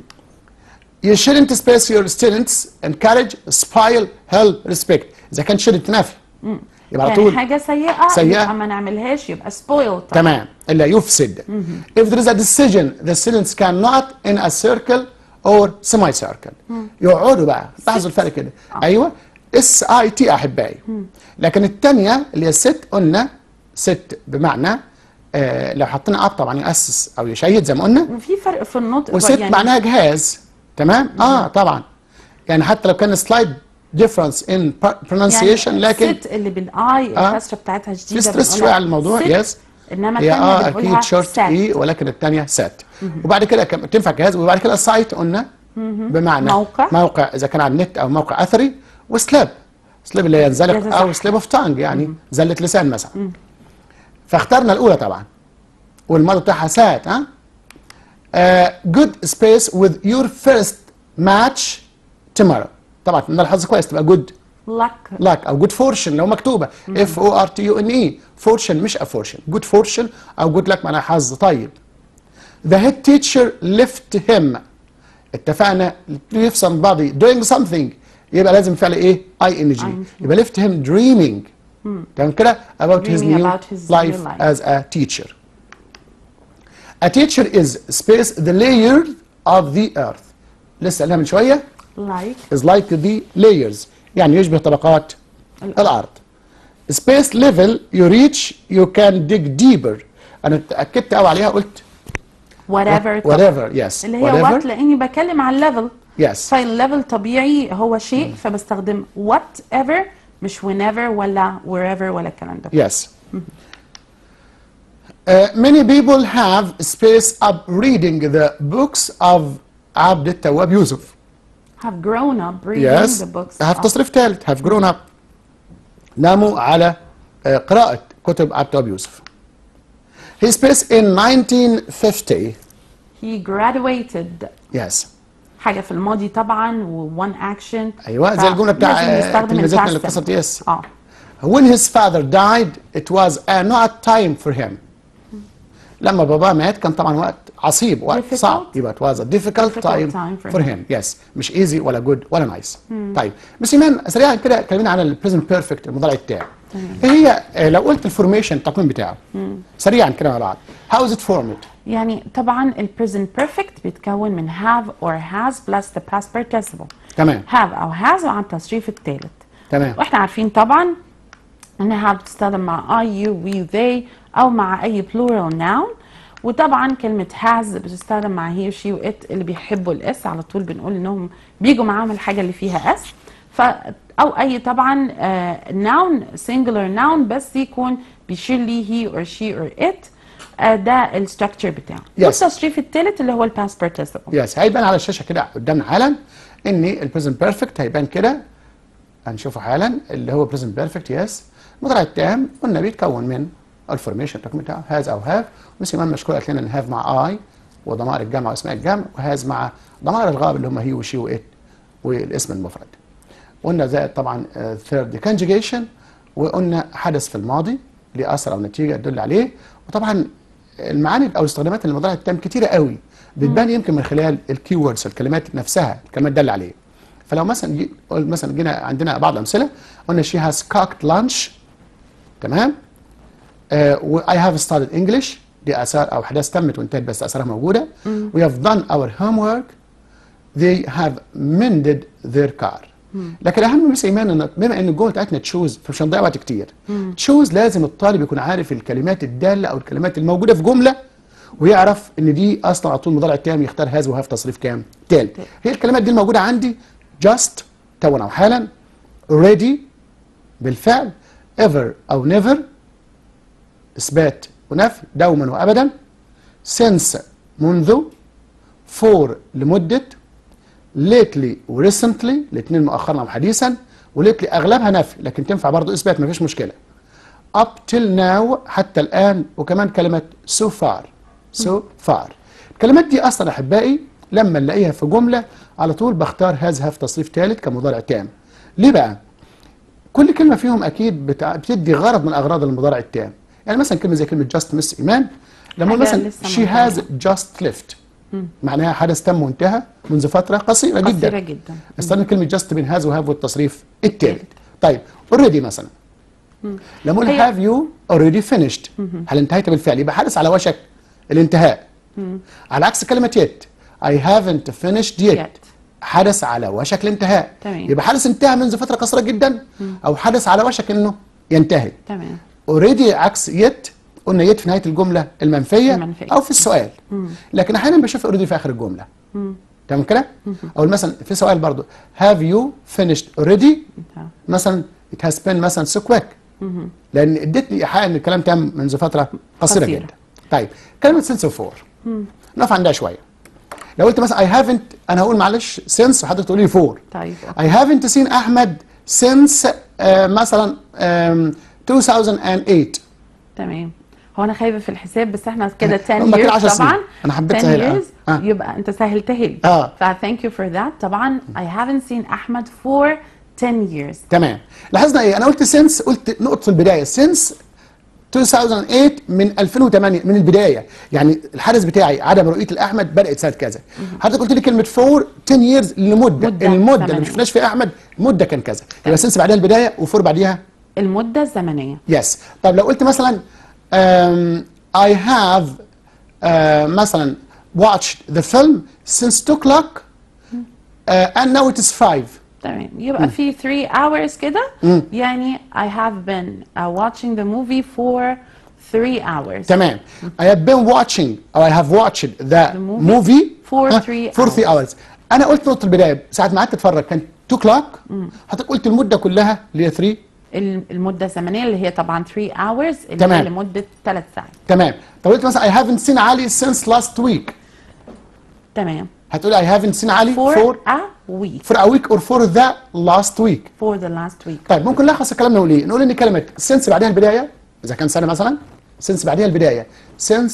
You shouldn't space your students, encourage, spoil, help, respect. اذا كان shouldn't نفي. يبقى على يعني طول حاجة سيئة سيئة. يبقى ما نعملهاش يبقى spoil طبعا تمام الا يفسد. If there is a decision the students cannot in a circle or semi-circle. يقعدوا بقى لاحظوا الفرق كده. ايوه اس اي تي احبائي. لكن الثانيه اللي هي الست قلنا ست بمعنى آه لو حطينا اب طبعا ياسس او يشيد زي ما قلنا وفي فرق في النطق وست يعني معناها جهاز تمام اه طبعا يعني حتى لو كان سلايد ديفرنس ان pronunciation يعني لكن ست اللي بالاي آه. الكسره بتاعتها في شديده ستريس بنقولها شويه على الموضوع ست، يس انما هي الثانيه اه بنقولها اكيد شورت سات. اي ولكن الثانيه سات وبعد كده كم- تنفع جهاز وبعد كده سايت قلنا بمعنى موقع. موقع اذا كان على النت او موقع اثري وسلاب سلاب اللي هي ينزلق يتزحف. او سلاب اوف تانج يعني زله لسان مثلا فاخترنا الاولى طبعا والماضي بتاعها سات ها جود سبيس with your first match tomorrow طبعا من الحظ كويس تبقى جود luck لاك او جود فورشن لو مكتوبه اف او ار تي يو ان اي فورشن مش افورشن جود فورشن او جود لاك معناها حظ طيب The head teacher left him اتفقنا leave somebody doing something يبقى لازم فعل ايه اي ان جي ING. يبقى left him dreaming تمام كده about his Dreaming new about his life new life. as a teacher A teacher is space the layer of the earth لسه قالها من شويه like is like the layers يعني يشبه طبقات الأرض space level you reach you can dig deeper أنا اتأكدت قوي عليها قلت whatever طب- whatever yes اللي هي وات whatever لاني بكلم على الليفل yes فالليفل طبيعي هو شيء فبستخدم وات ايفر مش whenever ولا wherever ولا الكلام ده yes Uh, many people have space up reading the books of عبد التواب يوسف have grown up reading yes the books have of- تصريف ثالث have grown up ناموا على آه، قراءة كتب عبد التواب يوسف he space in 1950 he graduated yes حاجه في الماضي طبعا و one action ايوه زي الجمله بتاع فلازم آه، نستخدم تلميذتنا اللي الpast اتصلت tense. يس اه when his father died it was a not time for him لما باباه مات كان طبعا وقت عصيب وقت Difficult. صعب يبقى it was a difficult, Difficult time, time for for him yes مش easy ولا good ولا nice طيب بس ايمان سريعا كده كلمينا عن البريزنت بيرفكت المضارع التام ايه هي آه، لو قلت الفورميشن التقويم بتاعه سريعا كده مع بعض how is it formed يعني طبعا ال present perfect بيتكون من have or has plus the past participle تمام have او has مع التصريف الثالث تمام واحنا عارفين طبعا ان have بتستخدم مع I, you, we, they او مع اي plural noun وطبعا كلمة has بتستخدم مع he, she و it اللي بيحبوا الاس على طول بنقول انهم بيجوا معاهم الحاجة اللي فيها اس ف او اي طبعا آه noun singular noun بس يكون بيشير ليه he or she or it آه ده الستراكشر بتاعه Yes. والتصريف الثالث اللي هو الباست participle يس هيبان على الشاشه كده قدامنا حالا ان البريزنت بيرفكت هيبان كده هنشوفه حالا اللي هو بريزنت بيرفكت يس المضارع التام قلنا بيتكون من الفورميشن الرقم بتاعه هاز او هاف بس ايمان مشكور قالت لنا ان هاف مع اي وضمائر الجمع واسماء الجمع وهاز مع ضمائر الغائب اللي هم هي وشي وات والاسم المفرد قلنا زائد طبعا ثيرد كونجيجيشن وقلنا حدث في الماضي ليه اثر او نتيجه تدل عليه وطبعا المعاني او استخدامات المضارع التام كتيره قوي بتبان يمكن من خلال الكي ووردز الكلمات نفسها الكلمات تدل عليه فلو مثلا جي قل- مثلا جينا عندنا بعض الامثله قلنا شي هاز cooked lunch تمام اي هاف ستارتد انجلش دي اثار او احداث تمت وانتهت بس اثارها موجوده وي هاف دون اور homework they have mended their car لكن اهم بس ايمان ان بما ان الجمله بتاعتنا تشوز فمش هنضيع وقت كتير تشوز لازم الطالب يكون عارف الكلمات الداله او الكلمات الموجوده في جمله ويعرف ان دي اصلا على طول مضارع تام يختار هاز وهاف تصريف كام تالت هي الكلمات دي الموجوده عندي just تونا او حالا already بالفعل ever او never اثبات ونفي دوما وابدا since منذ for لمده lately وريسنتلي الاثنين مؤخرا وحديثا وليتلي اغلبها نفي لكن تنفع برضه اثبات مفيش مشكله up till now حتى الان وكمان كلمه so far so far الكلمات دي اصلا احبائي لما نلاقيها في جمله على طول بختار هاز هاف تصريف ثالث كمضارع تام ليه بقى كل كلمه فيهم اكيد بتع... بتدي غرض من اغراض المضارع التام يعني مثلا كلمه زي كلمه just miss ايمان لما حاجة مثلا لسه she ما has just left معناها حدث تم وانتهى منذ فتره قصيره جدا قصيرة جدا استخدم كلمه جاست بين هاز وهاف والتصريف الثالث طيب اوريدي مثلا لما اقول هي- هاف يو اوريدي فينيشد هل انتهيت بالفعل يبقى حدث على وشك الانتهاء على عكس كلمه يت اي هافنت فينيشد يت Yet. حدث على وشك الانتهاء تمام. يبقى حدث انتهى منذ فتره قصيره جدا او حدث على وشك انه ينتهي تمام اوريدي عكس يت قلنا يد في نهايه الجمله المنفيه, المنفية. او في السؤال لكن احيانا بشوف اوريدي في اخر الجمله تمام كده او مثلا في سؤال برضو have you finished already آه. مثلا it has been مثلا so quick لان ادتني ايحاء ان الكلام تم منذ فتره قصيره قصيرة. جدا طيب كلمه since وفور نقف عندها شويه لو قلت مثلا I haven't انا هقول معلش since وحضرتك تقولي فور طيب I haven't seen احمد since آه مثلا آم، 2008 تمام هو انا خايفه في الحساب بس احنا كده 10 هم كده years 10 سنين. طبعا أنا حبيت 10 أسهل، آه. years آه. يبقى انت سهلتها لي آه. ف thank you for that طبعا I haven't seen احمد for 10 years تمام لاحظنا ايه انا قلت سينس قلت نقطه البدايه سينس 2008 من 2008 من البدايه يعني الحدث بتاعي عدم رؤيه الاحمد بدات سنه كذا حضرتك قلت لي كلمه فور 10 years لمده مدة المده اللي زمنية. ما شفناش فيها احمد المده كان كذا يبقى سينس بعدها البدايه وفور بعديها المده الزمنيه يس طب لو قلت مثلا um, I have uh, مثلا watched the film since 2 o'clock uh, and now it is 5 تمام يبقى في 3 hours كده يعني I have been uh, watching the movie for 3 hours تمام I have been watching or I have watched the, movie movie for ها، three for three hours انا قلت نقطه البدايه ساعه ما قعدت اتفرج كان 2 o'clock حضرتك قلت المده كلها اللي هي 3 ال- المده الزمنيه اللي هي طبعا 3 hours اللي تمام. هي لمده 3 ساعات تمام طب قلت مثلا I haven't seen علي since last week تمام هتقولي I haven't seen علي for for a week for a week or for the last week for the last week طيب ممكن نلخص الكلام نقول ايه؟ نقول ان كلمه since بعدها البدايه اذا كان سنه مثلا since بعدها البدايه since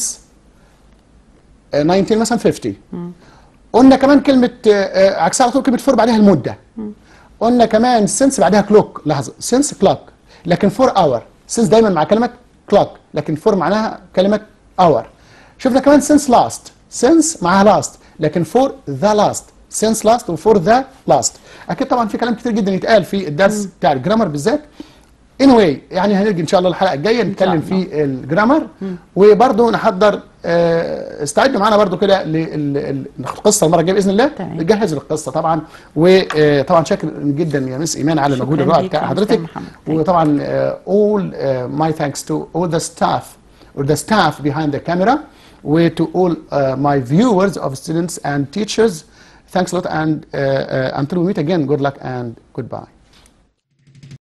آه، 19 مثلا 50 قلنا كمان كلمه آه، آه، عكسها على طول كلمه فور بعدها المده قلنا كمان since بعدها كلوك لحظه since كلوك لكن فور اور since دايما مع كلمه كلوك لكن فور معناها كلمه اور شفنا كمان since last since معاها last لكن فور ذا لاست since last وفور ذا لاست اكيد طبعا في كلام كتير جدا يتقال في الدرس بتاع الجرامر بالذات anyway يعني هنرجع ان شاء الله الحلقه الجايه نتكلم الله. في الجرامر وبرضه نحضر آه، استعدوا معانا برضه كده للقصه المره الجايه باذن الله تمام. نجهز القصه طبعا وطبعا شاكر جدا يا مس ايمان على شكراً المجهود الرائع ليك بتاع يا حضرتك مستر محمد. Thank you. وطبعا آه، all uh, my thanks to all the staff or the staff behind the camera و to all uh, my viewers of students and teachers thanks a lot and uh, uh, until we meet again good luck and goodbye